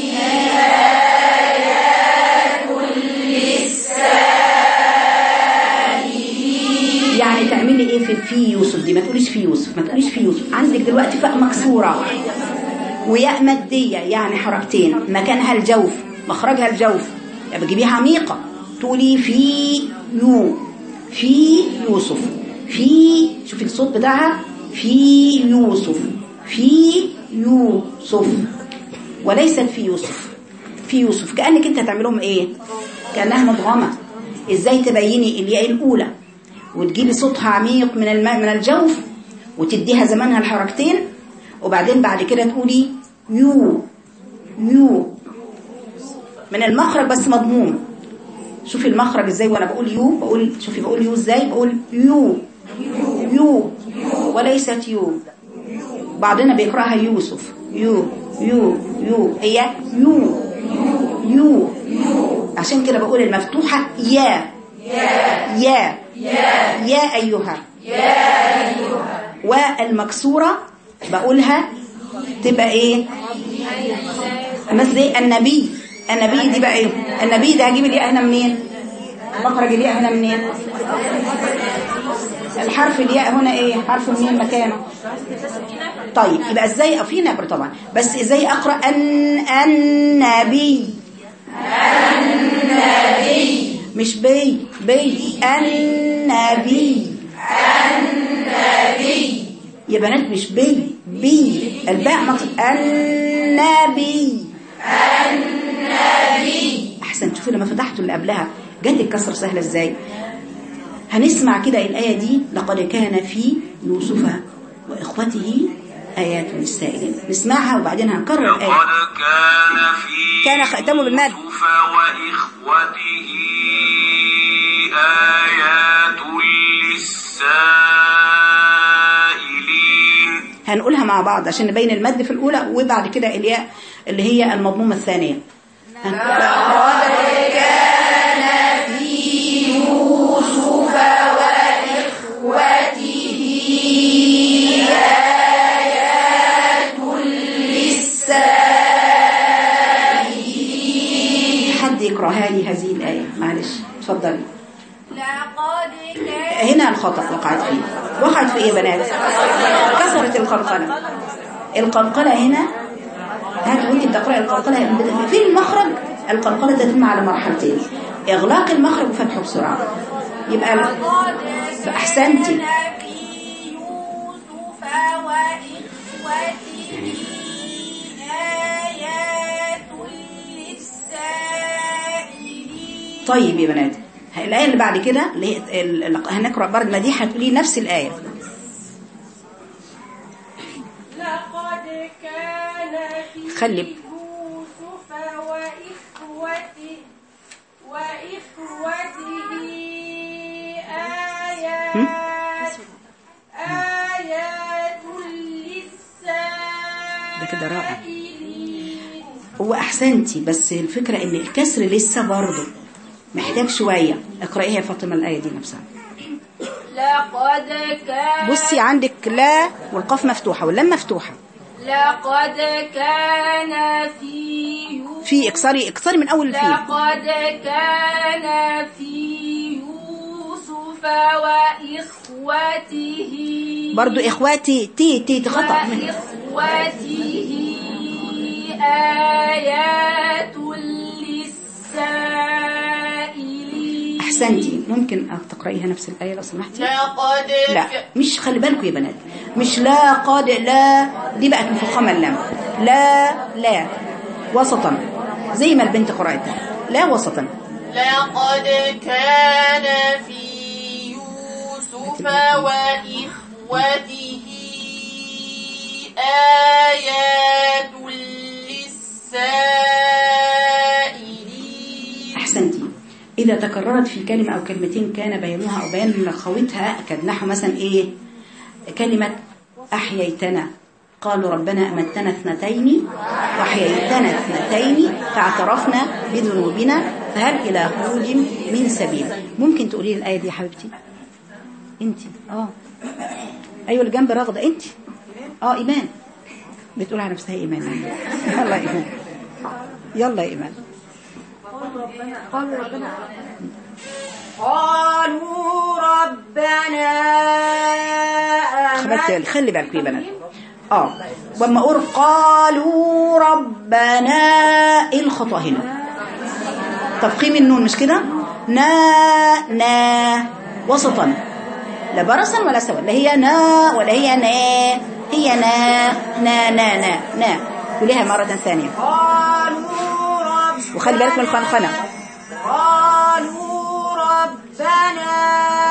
يعني تعملي ايه في في يوسف دي ما تقوليش في يوسف ما تقوليش في يوسف عندك دلوقتي فاء مكسوره وياء ماديه يعني حركتين مكانها الجوف مخرجها الجوف يعني بتجيبيها عميقه تقولي في يو في يوسف في شوفي الصوت بتاعها في يوسف في يوسف وليست في يوسف في يوسف كأنك انت هتعملهم ايه كأنها مضغمة ازاي تبيني الياء الاولى وتجيبي صوتها عميق من الماء من الجوف وتديها زمانها الحركتين وبعدين بعد كده تقولي يو يو من المخرج بس مضموم شوفي المخرج ازاي وانا بقول يو بقول شوفي بقول يو ازاي بقول يو يو وليست يو بعضنا بيقراها يوسف يو يو يو هي يو يو عشان كده بقول المفتوحة يا يا يا أيها والمكسورة بقولها تبقى ايه مثل إيه؟ النبي النبي دي بقى ايه النبي ده هجيب الياء هنا منين مخرج الياء هنا منين الحرف الياء هنا ايه حرف منين مكانه طيب يبقى ازاي في نبر طبعا بس ازاي اقرا ان النبي النبي مش بي بي النبي النبي يا بنات مش بي بي الباء مط... النبي النبي احسن شوفي لما فتحته اللي قبلها جت الكسر سهله ازاي هنسمع كده الآية دي لقد كان في يوسف وإخوته آيات للسائلين نسمعها وبعدين هنكرر الآية لقد كان في كان ختمه بالمد. يوسف وإخوته آيات للسائلين هنقولها مع بعض عشان نبين المد في الأولى وبعد كده الياء اللي هي المضمومة الثانية حد يقرأها لي هذه الآية معلش اتفضلي لقد كان هنا الخطأ وقعت فيه وقعت في ايه يا بنات كسرت القلقلة القلقلة هنا هات وانت بتقرأي القلقلة في المخرج القلقلة تتم على مرحلتين اغلاق المخرج وفتحه بسرعة يبقى ال- احسنتي في يوسف وإخوته آيات للسائلين طيب يا بنات الآية اللي بعد كده اللي هي ال- ال- هنقرأ برضه مديحة هتقولي نفس الآية لقد كان في خلي يوسف وإخوته هو احسنتي بس الفكرة ان الكسر لسه برضه محتاج شوية اقرأيها يا فاطمة الآية دي نفسها لقد كان بصي عندك لا والقاف مفتوحة واللام مفتوحة لقد كان في يوسف في اكسري اكسري من اول الفيل لقد كان في يوسف وإخوته برضو اخواتي تي تي تي خطأ وإخوته آيات للسائلين احسنتي ممكن تقرأيها نفس الآية لو سمحتي لقد لا مش خلي بالكم يا بنات مش لا قاد لا دي بقت مفخمة اللام لا لا وسطا زي ما البنت قرأتها لا وسطا لقد كان في يوسف وإخوته آيات للسائلين أحسنتي إذا تكررت في كلمة أو كلمتين كان بيانها أو بيان خوتها كنحو مثلا إيه كلمة أحييتنا قالوا ربنا أمتنا اثنتين وأحييتنا اثنتين فاعترفنا بذنوبنا فهل إلى خروج من سبيل ممكن تقولي لي الآية دي يا حبيبتي أنت آه أيوة اللي جنب رغدة أنت آه إيمان بتقول على نفسها إيمان يلا يا إيمان يلا يا إيمان قالوا ربنا خبرت بالك خلي بالك يا بنات اه واما اقول قالوا ربنا ايه الخطا هنا تفخيم النون مش كده نا نا وسطا لا برصا ولا سوا لا هي نا ولا هي نا هي نا نا نا نا نا قوليها مرة ثانية قالوا ربنا وخلي بالك من الخنخنة قالوا ربنا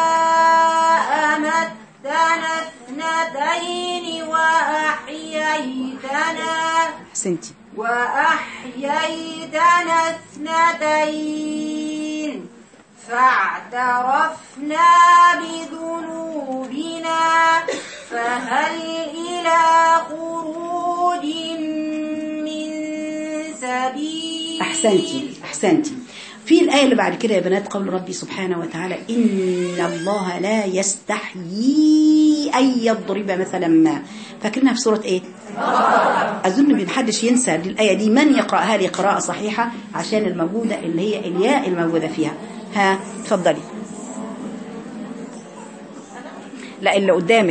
أمتنا اثنتين وأحييتنا حسنتي وأحييتنا اثنتين فاعترفنا بذنوبنا فهل إلى خروج من سبيل أحسنتي أحسنتي في الآية اللي بعد كده يا بنات قول ربي سبحانه وتعالى إن الله لا يستحيي أن يضرب مثلا ما فاكرينها في سورة إيه؟ أظن ما حدش ينسى الآية دي من يقرأ هذه قراءة صحيحة عشان الموجودة اللي هي الياء الموجودة فيها ها تفضلي لا اللي قدامك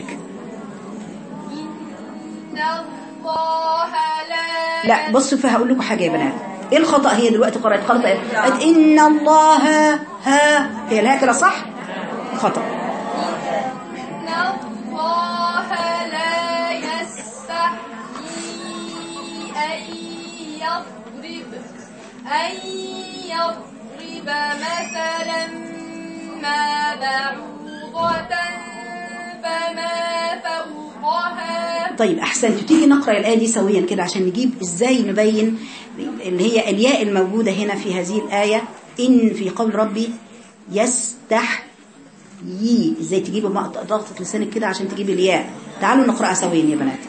إن الله لا لا بصوا فهقول لكم حاجة يا بنات ايه الخطأ هي دلوقتي قرأت خطأ إيه؟ قالت إن الله ها هي الها كده صح خطأ إن الله لا يستحيي أن يضرب أن يضرب مثلا ما بعوضة فما فوقها طيب احسنت تيجي نقرا الايه دي سويا كده عشان نجيب ازاي نبين اللي هي الياء الموجوده هنا في هذه الايه ان في قول ربي يستحيي ازاي تجيبي مق- ضغطه لسانك كده عشان تجيبي الياء تعالوا نقراها سويا يا بنات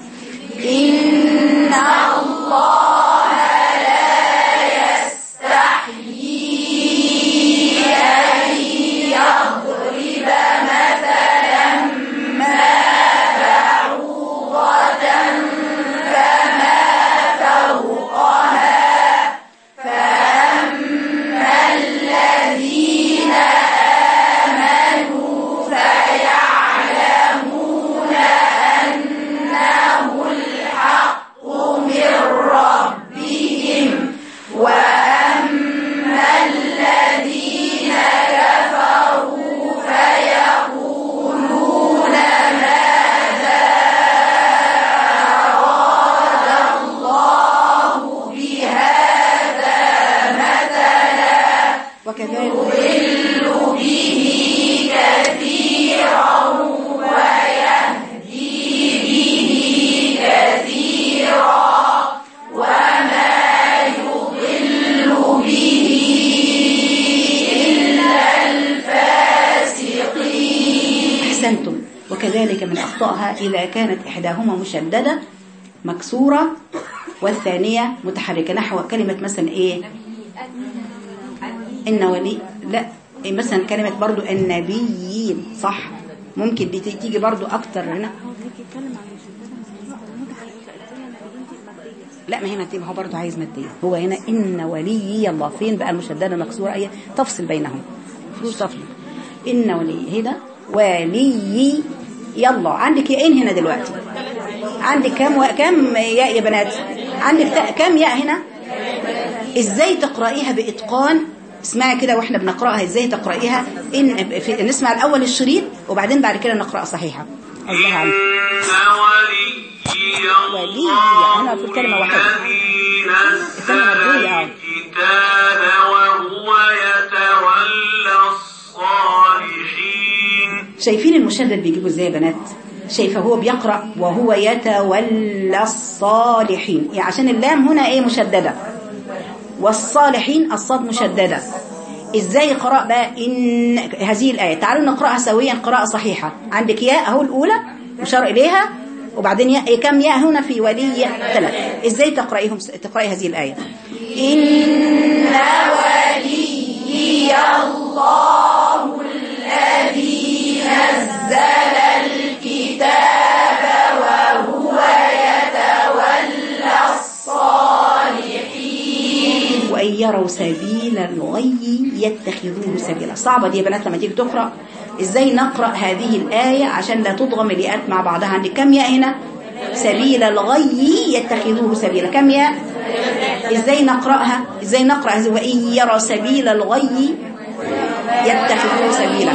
وكذلك أحسنتم وكذلك من أخطائها إذا كانت إحداهما مشددة مكسورة والثانية متحركة نحو كلمة مثلا إيه إن ولي لا إيه مثلا كلمة برضو النبيين صح ممكن دي تيجي برضو أكتر هنا هو بيتكلم عن المشددة متحركة الثانية مدينتي مادية لا ما هنا تبقى هو برضه عايز مادية هو هنا إن ولي الله فين بقى المشددة مكسورة أي تفصل بينهم فلوس تفصل إن ولي هنا ولي يلا عندك ياءين هنا دلوقتي عندك كام و... كام ياء يا بنات عندك تا- كام ياء هنا ازاي تقرأيها بإتقان اسمعي كده واحنا بنقرأها ازاي تقرأيها إن في... نسمع الأول الشريط وبعدين بعد كده نقرأ صحيحة الله عليك إن ولي ولي الله أنا في الكلمة واحدة الذي نزل الكلمة ولي، آه. الكتاب وهو يتولى الصالحين شايفين المشدد بيجيبه ازاي يا بنات شايفه هو بيقرأ وهو يتولى الصالحين يعني عشان اللام هنا ايه مشددة والصالحين الصاد مشددة ازاي قراء بقى ان هذه الآية تعالوا نقرأها سويا قراءة صحيحة عندك ياء اهو الأولى مشار إليها وبعدين ياء إيه كم ياء هنا في ولي ثلاث ازاي تقرأيهم تقرأي هذه الآية إن ولي الله الذي نزل الكتاب وهو يتولى الصالحين وإن يروا سبيل الغي يتخذوه سبيلا صعبة دي يا بنات لما تيجي تقرأ ازاي نقرأ هذه الآية عشان لا تضغم الياءات مع بعضها عندك كم ياء هنا سبيل الغي يتخذوه سبيلا كم ياء ازاي نقرأها ازاي نقرأ هذه وإن يرى سبيل الغي يتخذوه سبيلا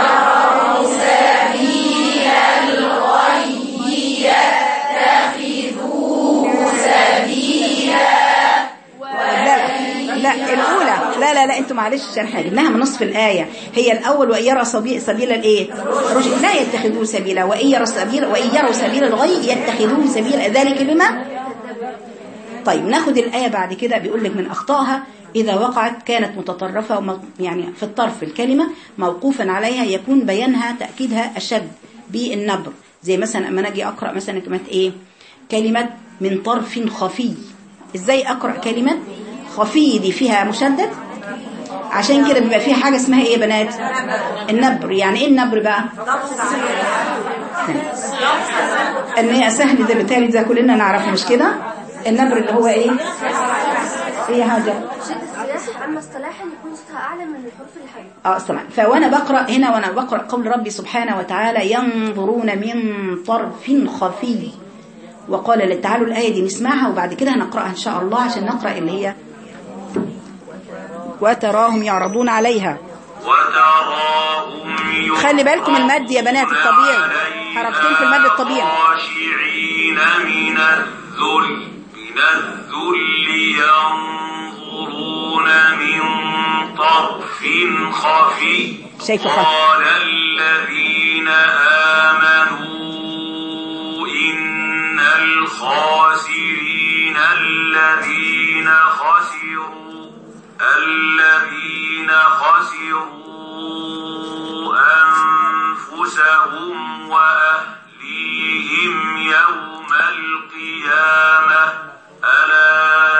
لا لا الأولى لا لا لا انتوا معلش عشان احنا جبناها من نصف الآية هي الأول وإن يرى سبيل سبيل الإيه رشد لا يتخذوه سبيلا وإن يرى سبيل وإن يروا سبيل الغي يتخذوه سبيلا ذلك بما طيب ناخد الآية بعد كده بيقول لك من أخطائها إذا وقعت كانت متطرفة وم- يعني في الطرف الكلمة موقوفا عليها يكون بيانها تأكيدها أشد بالنبر زي مثلا أما نجي أقرأ مثلا كلمة إيه كلمة من طرف خفي إزاي أقرأ كلمة خفي دي فيها مشدد عشان كده بيبقى فيها حاجة اسمها إيه يا بنات النبر يعني إيه النبر بقى ان هي سهل ده بالتالي ده كلنا نعرفه مش كده النبر اللي هو ايه ايه حاجه شدة السياح أما اصطلاحا يكون صوتها أعلى من الحروف اللي حواليه اه استمع فوانا بقرا هنا وانا بقرا قول ربي سبحانه وتعالى ينظرون من طرف خفي وقال تعالوا الايه دي نسمعها وبعد كده هنقراها ان شاء الله عشان نقرا اللي هي وتراهم يعرضون عليها وتراهم خلي بالكم المد يا بنات الطبيعي حركتين في المد الطبيعي خاشعين من الذل من الذل ينظرون من طرف خفي شايفه خط. قال الذين آمنوا إن الخاسرين الذين خسروا الذين خسروا أنفسهم وأهليهم يوم القيامة ألا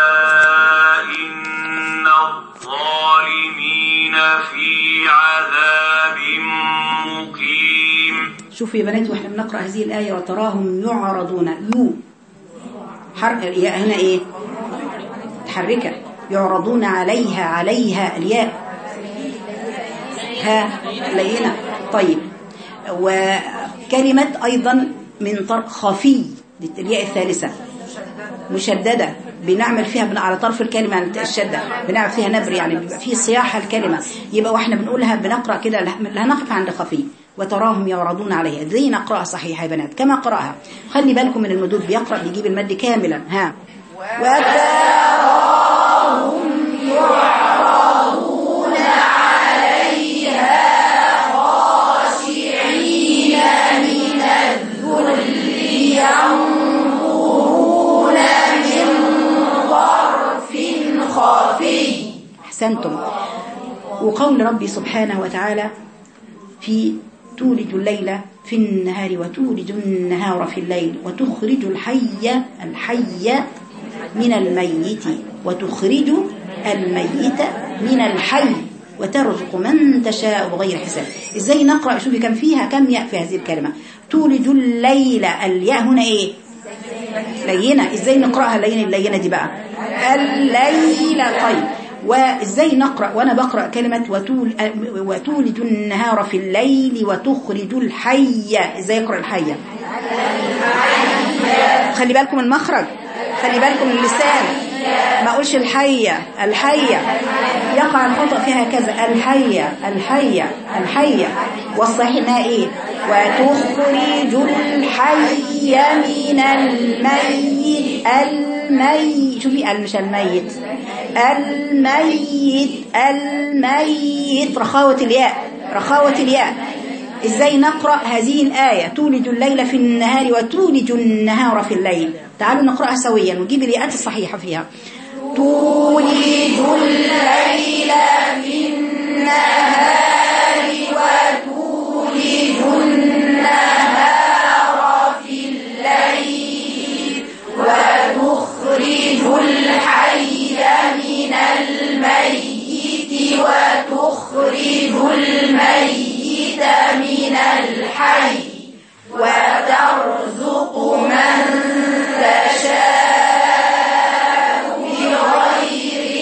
إن الظالمين في عذاب مقيم شوفوا يا بنات واحنا بنقرا هذه الايه وتراهم يعرضون يو حرف يا هنا ايه متحركه يعرضون عليها عليها الياء ها لينه طيب وكلمه ايضا من طرف خفي دي الياء الثالثه مشددة بنعمل فيها بن- على طرف الكلمة يعني الشدة بنعمل فيها نبر يعني بيبقى فيه صياح الكلمة يبقى واحنا بنقولها بنقرأ كده لا لا هنقف عند خفي وتراهم يعرضون عليها زي نقرأها صحيح يا بنات كما قرأها خلي بالكم من المدود بيقرأ بيجيب المد كاملا ها وتراهم يعرضون عليها خاشعين من الذل ينظرون من طرف خفي أحسنتم وقول ربي سبحانه وتعالى في تولج الليل في النهار وتولج النهار في الليل وتخرج الحي الحي من الميت وتخرج الميت من الحي وترزق من تشاء بغير حساب ازاي نقرأ شوفي كم فيها كم ياء في هذه الكلمة تولج الليل الياء هنا ايه لينة ازاي نقرأها اللينة اللينة دي بقى الليل طيب وازاي نقرأ وانا بقرأ كلمة وتول وتولج النهار في الليل وتخرج الحي ازاي يقرأ الحي خلي بالكم من المخرج خلي بالكم من اللسان ما اقولش الحية الحية يقع الخطأ فيها كذا الحية الحية الحية والصحيح انها ايه وتخرج الحي من الميت الميت شوفي ال- مش الميت الميت الميت رخاوة الياء رخاوة الياء ازاي نقرأ هذه الآية تولج الليل في النهار وتولج النهار في الليل تعالوا نقرأها سويا ونجيب الياءات الصحيحة فيها تولج الليل في النهار وتولج النهار في الليل وتخرج الحي من الميت وتخرج الميت من الحي وترزق من تشاء بغير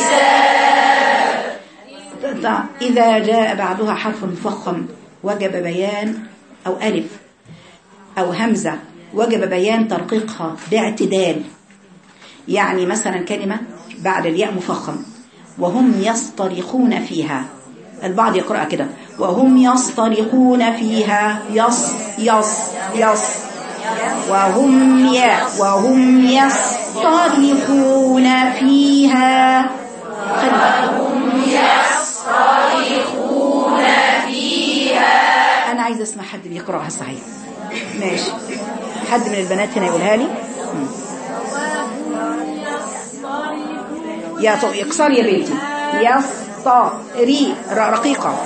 حساب إذا جاء بعدها حرف مفخم وجب بيان أو ألف أو همزة وجب بيان ترقيقها باعتدال يعني مثلا كلمة بعد الياء مفخم وهم يصطرخون فيها البعض يقرأ كده وهم يصطرخون فيها يص يص يص وهم يا وهم يصطرخون فيها وهم يصطرخون فيها أنا عايزة أسمع حد بيقرأها صحيح ماشي حد من البنات هنا يقولها لي مم. يا طب اكسر يا بنتي يصطري ر- رقيقة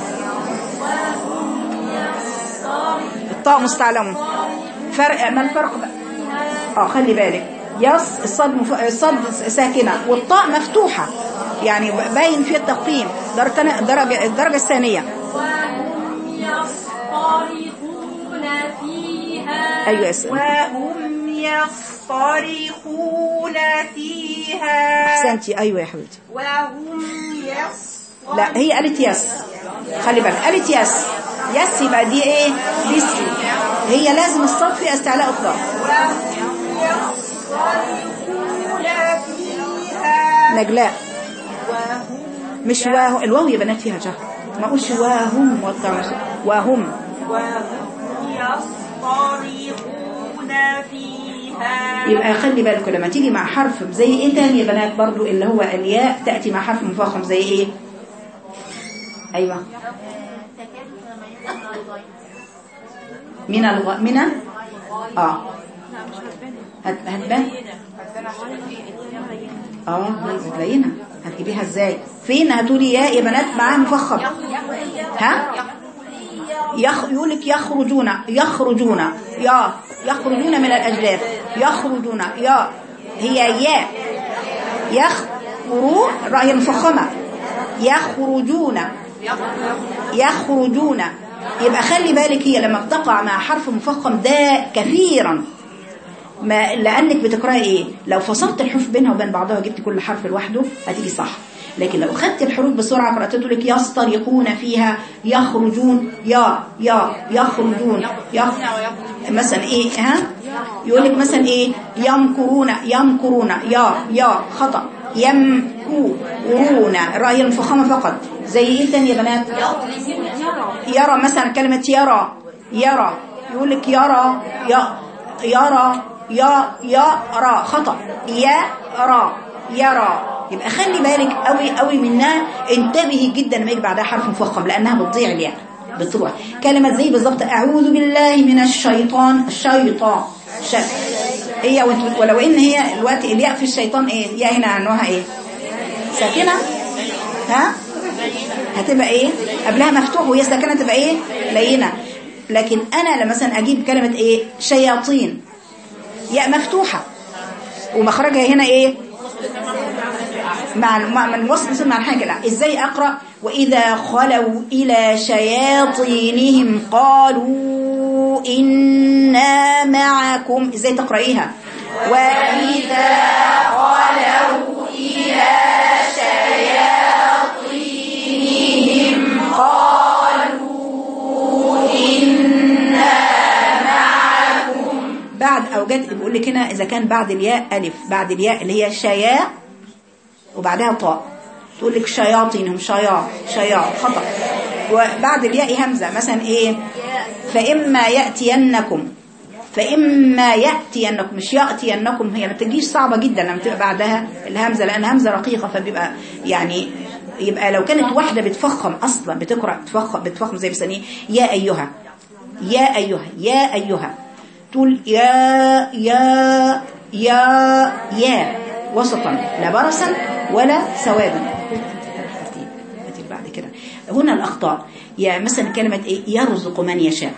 الطاء مستعلم فرق ما الفرق بقى اه خلي بالك يص الصاد مف... الصاد ساكنة والطاء مفتوحة يعني باين في التقييم درجة الدرجة الدرجة الثانية يصطرخون فيها ايوه اسم وهم يصطرخون فيها احسنتي ايوه يا حبيبتي وهم يصطرخون لا هي قالت يس خلي بالك قالت يس يس يبقى دي ايه بيسي هي لازم الصوت في استعلاء اطلاق نجلاء مش واو الواو يا بنات فيها جهر ما اقولش واهم والطعم واهم وهم يصطرخون فيها يبقى خلي بالكم لما تيجي مع حرف زي ايه تاني يا بنات برضو اللي هو الياء تأتي مع حرف مفخم زي ايه ايوه من الغ... من اه هت... هتبان اه هتلاقينا هتجيبيها ازاي فين هتقولي يا يا بنات معاها مفخم ها يخ... يقولك يخرجون يخرجون يا يخرجون من الأجداث يخرجون يا هي يا يخرو رأي مفخمة يخرجون يخرجون يبقى خلي بالك هي لما بتقع مع حرف مفخم ده كثيرا ما لانك بتقراي ايه لو فصلت الحروف بينها وبين بعضها وجبت كل حرف لوحده هتيجي صح لكن لو اخدت الحروف بسرعه قرات لك يسترقون فيها يخرجون يا يا يخرجون يخ مثلا ايه ها يقول لك مثلا ايه يمكرون يمكرون يا يا خطا يمكرون الراء هي المفخمه فقط زي ايه تاني يا بنات يرى مثلا كلمه يرى يرى يقول لك يرى يا يرى يا يرى خطأ يرى يرى يبقى خلي بالك قوي قوي منها انتبهي جدا لما يجي بعدها حرف مفخم لانها بتضيع الياء بتروح كلمة زي بالظبط اعوذ بالله من الشيطان الشيطان ش... هي وانت- ولو ان هي الوقت الياء في الشيطان ايه الياء هنا نوعها ايه ساكنة ها هتبقى ايه قبلها مفتوح وهي ساكنة تبقى ايه لينة لكن انا لما مثلا اجيب كلمة ايه شياطين ياء مفتوحة ومخرجها هنا ايه مع مع من وصل مع الحاجة لا ازاي اقرأ واذا خلوا الى شياطينهم قالوا انا معكم ازاي تقرأيها واذا خلوا الى شياطينهم قالوا انا معكم بعد اوجد بيقول لك هنا اذا كان بعد الياء الف بعد الياء اللي هي شياء وبعدها طاء تقول لك شياطينهم شياط شياط خطأ وبعد الياء همزة مثلا ايه فإما يأتينكم فإما يأتينكم مش يأتينكم هي ما بتجيش صعبة جدا لما تبقى بعدها الهمزة لأن همزة رقيقة فبيبقى يعني يبقى لو كانت واحدة بتفخم أصلا بتقرأ بتفخم, بتفخم زي مثلا ايه يا أيها يا أيها يا أيها تقول يا يا يا يا وسطا لا برصا ولا سوادا هاتي بعد كده هنا الأخطاء يعني مثلا كلمة إيه يرزق من يشاء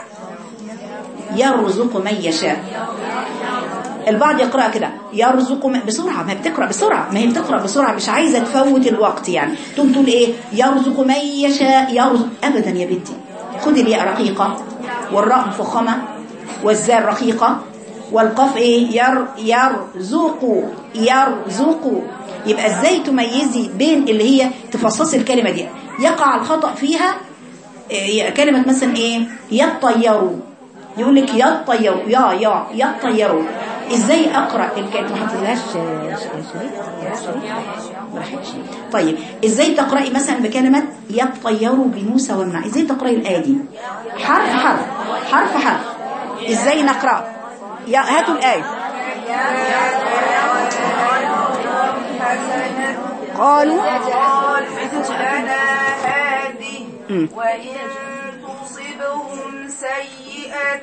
يرزق من يشاء البعض يقرأ كده يرزق من بسرعة ما هي بتقرأ بسرعة ما هي بتقرأ بسرعة مش عايزة تفوت الوقت يعني تقوم تقول ايه يرزق من يشاء يرزق أبدا يا بنتي خدي الياء رقيقة والراء مفخمة والزال رقيقة والقاف ايه ير يرزق يرزق يبقى ازاي تميزي بين اللي هي تفصصي الكلمة دي يقع الخطأ فيها إيه كلمة مثلا ايه يطيروا يقول لك يطيروا يا يا يطيروا ازاي اقرا الكلمه ما حطيتلهاش شريط شريط طيب ازاي تقراي مثلا بكلمه يطيروا بموسى ومنع ازاي تقراي الايه دي حرف حرف حرف حرف ازاي نقرا يا هاتوا الايه قالوا لنا هذه وإن تصبهم سيئة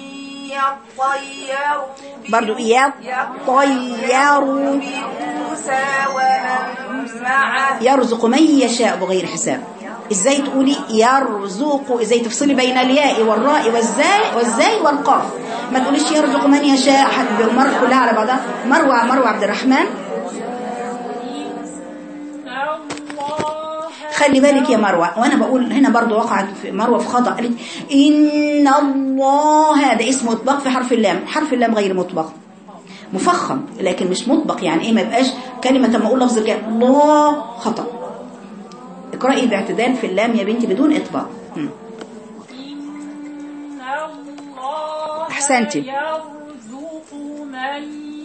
يطيروا برضو يطيروا بموسى ومن معه يرزق من يشاء بغير حساب ازاي تقولي يرزق ازاي تفصلي بين الياء والراء والزاي والزاي والقاف ما تقوليش يرزق من يشاء حد بالمرة كلها على بعضها مروه مروه عبد الرحمن خلي بالك يا مروة وانا بقول هنا برضو وقعت في مروة في خطأ قالت ان الله ده اسم مطبق في حرف اللام حرف اللام غير مطبق مفخم لكن مش مطبق يعني ايه ما يبقاش كلمة لما اقول لفظ الكلام الله خطأ اقرأي باعتدال في اللام يا بنتي بدون اطباق م. احسنتي يرزق من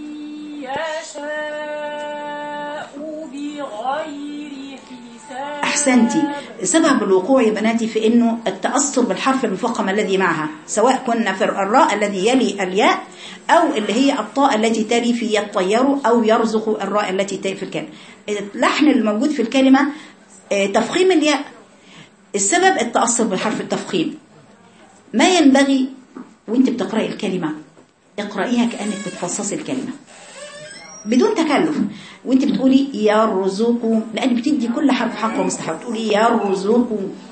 يشاء بغير حساب أحسنتي سبب الوقوع يا بناتي في أنه التأثر بالحرف المفخم الذي معها سواء كنا في الراء الذي يلي الياء أو اللي هي الطاء التي تلي في يطير أو يرزق الراء التي تلي في الكلمة اللحن الموجود في الكلمة تفخيم الياء السبب التأثر بالحرف التفخيم ما ينبغي وانت بتقرأي الكلمة اقرأيها كأنك بتفصصي الكلمة بدون تكلف وانت بتقولي يرزق لان بتدي كل حرف حق ومستحق بتقولي يرزق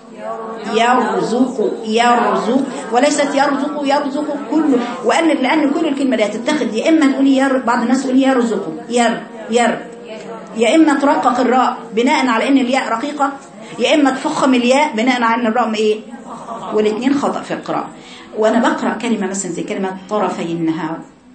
يرزق يرزق وليست يرزق يرزق كله وان لان كل الكلمه دي هتتاخد يا اما تقولي ير بعض الناس تقول يرزق ير ير يا اما ترقق الراء بناء على ان الياء رقيقه يا اما تفخم الياء بناء على ان الراء ايه والاثنين خطا في القراءه وانا بقرا كلمه مثلا زي كلمه طرفي النهار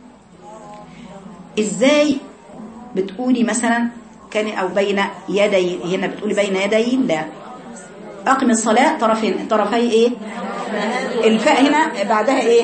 ازاي بتقولي مثلا كان او بين يدي هنا بتقولي بين يدي لا اقم الصلاه طرفين طرفي ايه الفاء هنا بعدها ايه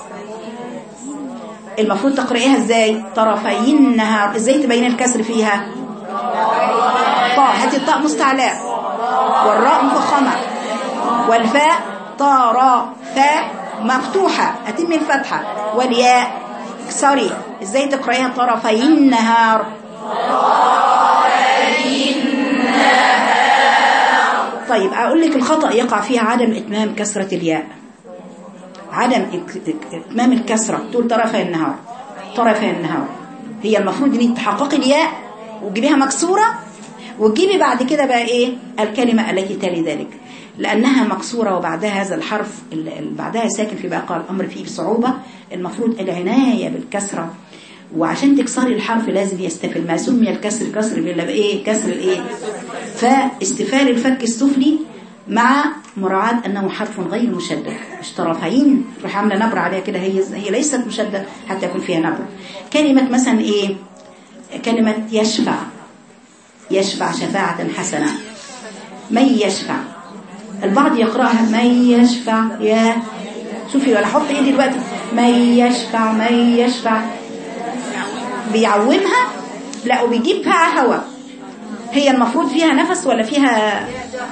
المفروض تقرأيها ازاي طرفي النهار ازاي تبين الكسر فيها طاء هاتي الطاء مستعلاء والراء مفخمه والفاء طارا فاء مفتوحه اتم الفتحه والياء اكسري ازاي تقرأيها طرفي النهار طيب اقول لك الخطأ يقع فيها عدم اتمام كسرة الياء عدم اتمام الكسرة تقول طرفي النهار طرفي النهار هي المفروض ان تحققي الياء وتجيبيها مكسورة وتجيبي بعد كده بقى ايه الكلمة التي تلي ذلك لأنها مكسورة وبعدها هذا الحرف اللي بعدها ساكن في بقى الأمر فيه بصعوبة المفروض العناية بالكسرة وعشان تكسري الحرف لازم يستفل ما سمي الكسر كسر الا بايه كسر الايه فاستفال الفك السفلي مع مراعاة أنه حرف غير مشدد مش طرفين روح عاملة نبرة عليها كده هي هي ليست مشدد حتى يكون فيها نبرة كلمة مثلا إيه كلمة يشفع يشفع شفاعة حسنة من يشفع البعض يقرأها من يشفع يا شوفي ولا حط ايدي دلوقتي من يشفع من يشفع بيعومها لا وبيجيب فيها هواء هي المفروض فيها نفس ولا فيها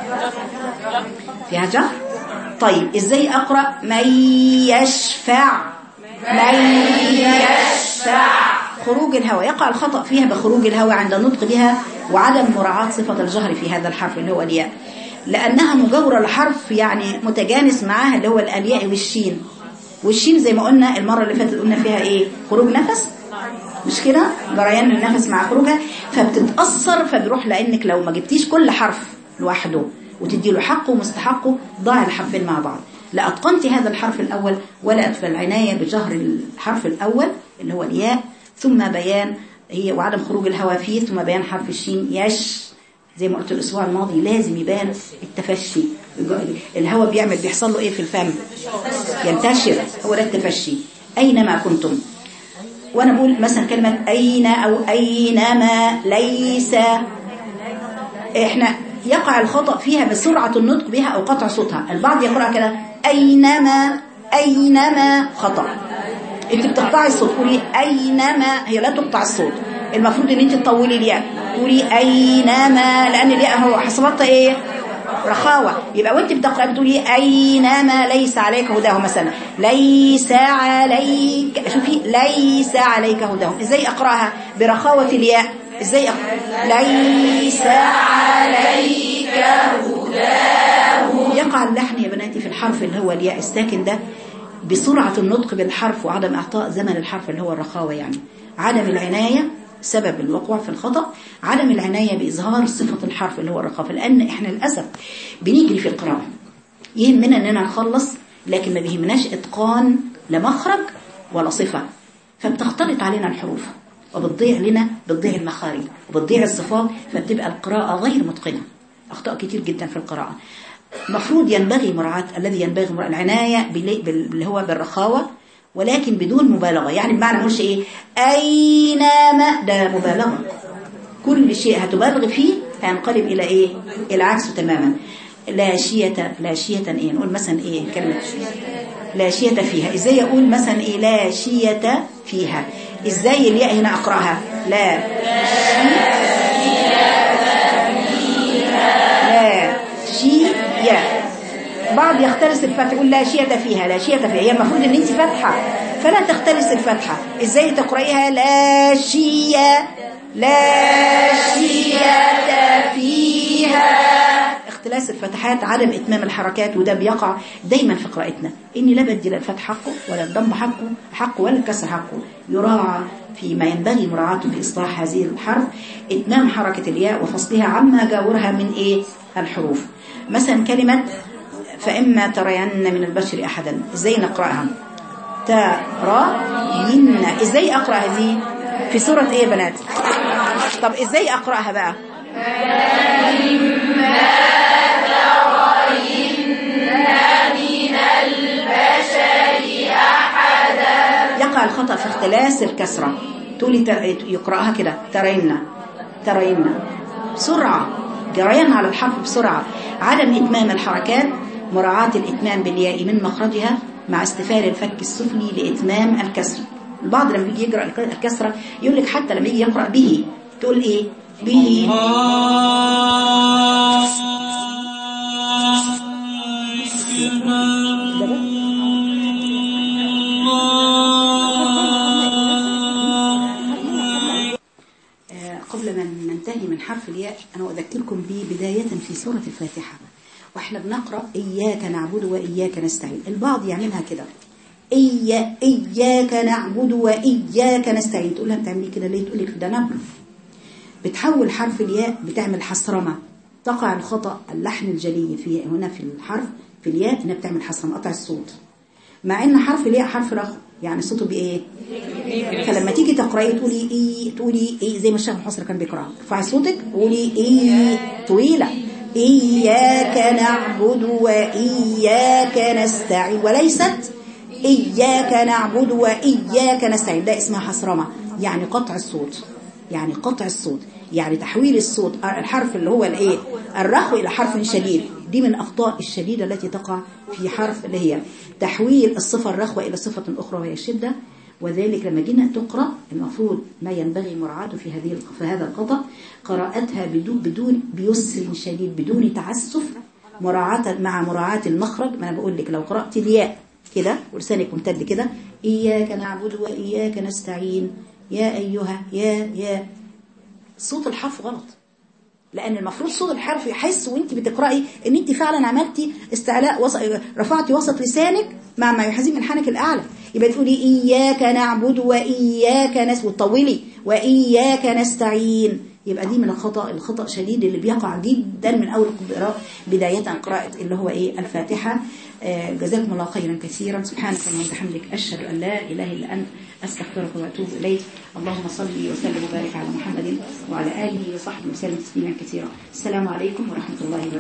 فيها جهر طيب ازاي اقرا من يشفع من يشفع خروج الهواء يقع الخطأ فيها بخروج الهواء عند النطق بها وعدم مراعاة صفة الجهر في هذا الحرف اللي هو الياء لأنها مجاورة لحرف يعني متجانس معاها اللي هو الياء والشين والشين زي ما قلنا المرة اللي فاتت قلنا فيها ايه خروج نفس مش كده جريان النفس مع خروجها فبتتأثر فبيروح لأنك لو ما جبتيش كل حرف لوحده وتدي له حقه ومستحقه ضاع الحرفين مع بعض لا أتقنت هذا الحرف الأول ولا أتفى العناية بجهر الحرف الأول اللي هو الياء ثم بيان هي وعدم خروج الهواء فيه ثم بيان حرف الشين يش زي ما قلت الأسبوع الماضي لازم يبان التفشي الهواء بيعمل بيحصل له إيه في الفم ينتشر هو ده التفشي أينما كنتم وانا بقول مثلا كلمة اين او اينما ليس احنا يقع الخطأ فيها بسرعة النطق بها او قطع صوتها البعض يقرأ كده اينما اينما خطأ انت بتقطعي الصوت قولي اينما هي لا تقطع الصوت المفروض ان انت تطولي الياء قولي اينما لان الياء هو حصلتها ايه رخاوة يبقى وانت بتقرأ بتقولي أينما ليس عليك هداه مثلا ليس عليك شوفي ليس عليك هداهم ازاي أقرأها برخاوة الياء ازاي أقرأ ليس عليك هداهم يقع اللحن يا بناتي في الحرف اللي هو الياء الساكن ده بسرعة النطق بالحرف وعدم إعطاء زمن الحرف اللي هو الرخاوة يعني عدم العناية سبب الوقوع في الخطأ عدم العناية بإظهار صفة الحرف اللي هو الرخاء لأن إحنا للأسف بنجري في القراءة يهمنا أننا نخلص لكن ما بيهمناش إتقان لا مخرج ولا صفة فبتختلط علينا الحروف وبتضيع لنا بتضيع المخارج وبتضيع الصفات فبتبقى القراءة غير متقنة أخطاء كتير جدا في القراءة مفروض ينبغي مراعاة الذي ينبغي مراعاة العناية اللي هو بالرخاوة ولكن بدون مبالغة يعني بمعنى مش ايه اينما ده مبالغة كل شيء هتبالغ فيه هينقلب الى ايه العكس تماما لا شية لا شية ايه نقول مثلا ايه كلمة لا شية فيها ازاي اقول مثلا ايه لا شية فيها ازاي الياء هنا اقراها لا لا شية بعض يختلس الفتح يقول لا شية فيها لا شية فيها هي المفروض ان انت فاتحة فلا تختلس الفتحة ازاي تقرأيها لا شية لا شية فيها اختلاس الفتحات عدم اتمام الحركات وده بيقع دايما في قراءتنا اني لا بدي لا الفتح حقه ولا الضم حقه حقه ولا الكسر حقه يراعى فيما ينبغي مراعاته في اصلاح هذه الحرف اتمام حركة الياء وفصلها عما جاورها من ايه الحروف مثلا كلمة فإما ترين من البشر أحدا إزاي نقرأها ترين إزاي أقرأ هذه في سورة إيه يا بنات طب إزاي أقرأها بقى فإما ترين من البشر أحدا يقع الخطأ في اختلاس الكسرة تقولي يقرأها كده ترين ترين بسرعة جريان على الحرف بسرعة عدم إتمام الحركات مراعاة الإتمام بالياء من مخرجها مع استفال الفك السفلي لإتمام الكسر البعض لما يجي يقرأ الكسرة يقول لك حتى لما يجي يقرأ به تقول إيه به قبل ما ننتهي من حرف الياء أنا أذكركم به بداية في سورة الفاتحة واحنا بنقرأ إياك نعبد وإياك نستعين البعض يعملها كده إيا إياك نعبد وإياك نستعين تقول لها بتعملي كده ليه تقول لك ده نبر بتحول حرف الياء بتعمل حسرمة تقع الخطأ اللحن الجلي في هنا في الحرف في الياء انها بتعمل حسرمة قطع الصوت مع ان حرف ليه حرف رخو يعني صوته بايه فلما تيجي تقراي تقولي ايه تقولي ايه زي ما الشيخ محسن كان بيقرا ارفعي صوتك قولي ايه طويله اياك نعبد واياك نستعين وليست اياك نعبد واياك نستعين ده اسمها حسرمه يعني قطع الصوت يعني قطع الصوت يعني تحويل الصوت الحرف اللي هو الايه الرخو الى حرف شديد دي من الاخطاء الشديده التي تقع في حرف اللي هي تحويل الصفه الرخوه الى صفه اخرى وهي الشده وذلك لما جينا تقرا المفروض ما ينبغي مراعاته في هذه في هذا الخطا قراءتها بدون بدون بيسر شديد بدون تعسف مراعاة مع مراعاة المخرج ما انا بقول لك لو قرات الياء كده ولسانك ممتد كده اياك نعبد واياك نستعين يا ايها يا يا صوت الحرف غلط لان المفروض صوت الحرف يحس وانت بتقراي ان انت فعلا عملتي استعلاء وسط رفعتي وسط لسانك مع ما يحازي من حنك الاعلى يبقى تقولي اياك نعبد واياك نس وتطولي واياك نستعين يبقى دي من الخطا الخطا شديد اللي بيقع جدا من اول قراءه بدايه قراءه اللي هو ايه الفاتحه آه، جزاكم الله خيرا كثيرا سبحانك اللهم وبحمدك اشهد ان لا اله الا انت استغفرك واتوب اليك اللهم صل وسلم وبارك على محمد وعلى اله وصحبه وسلم تسليما كثيرا السلام عليكم ورحمه الله وبركاته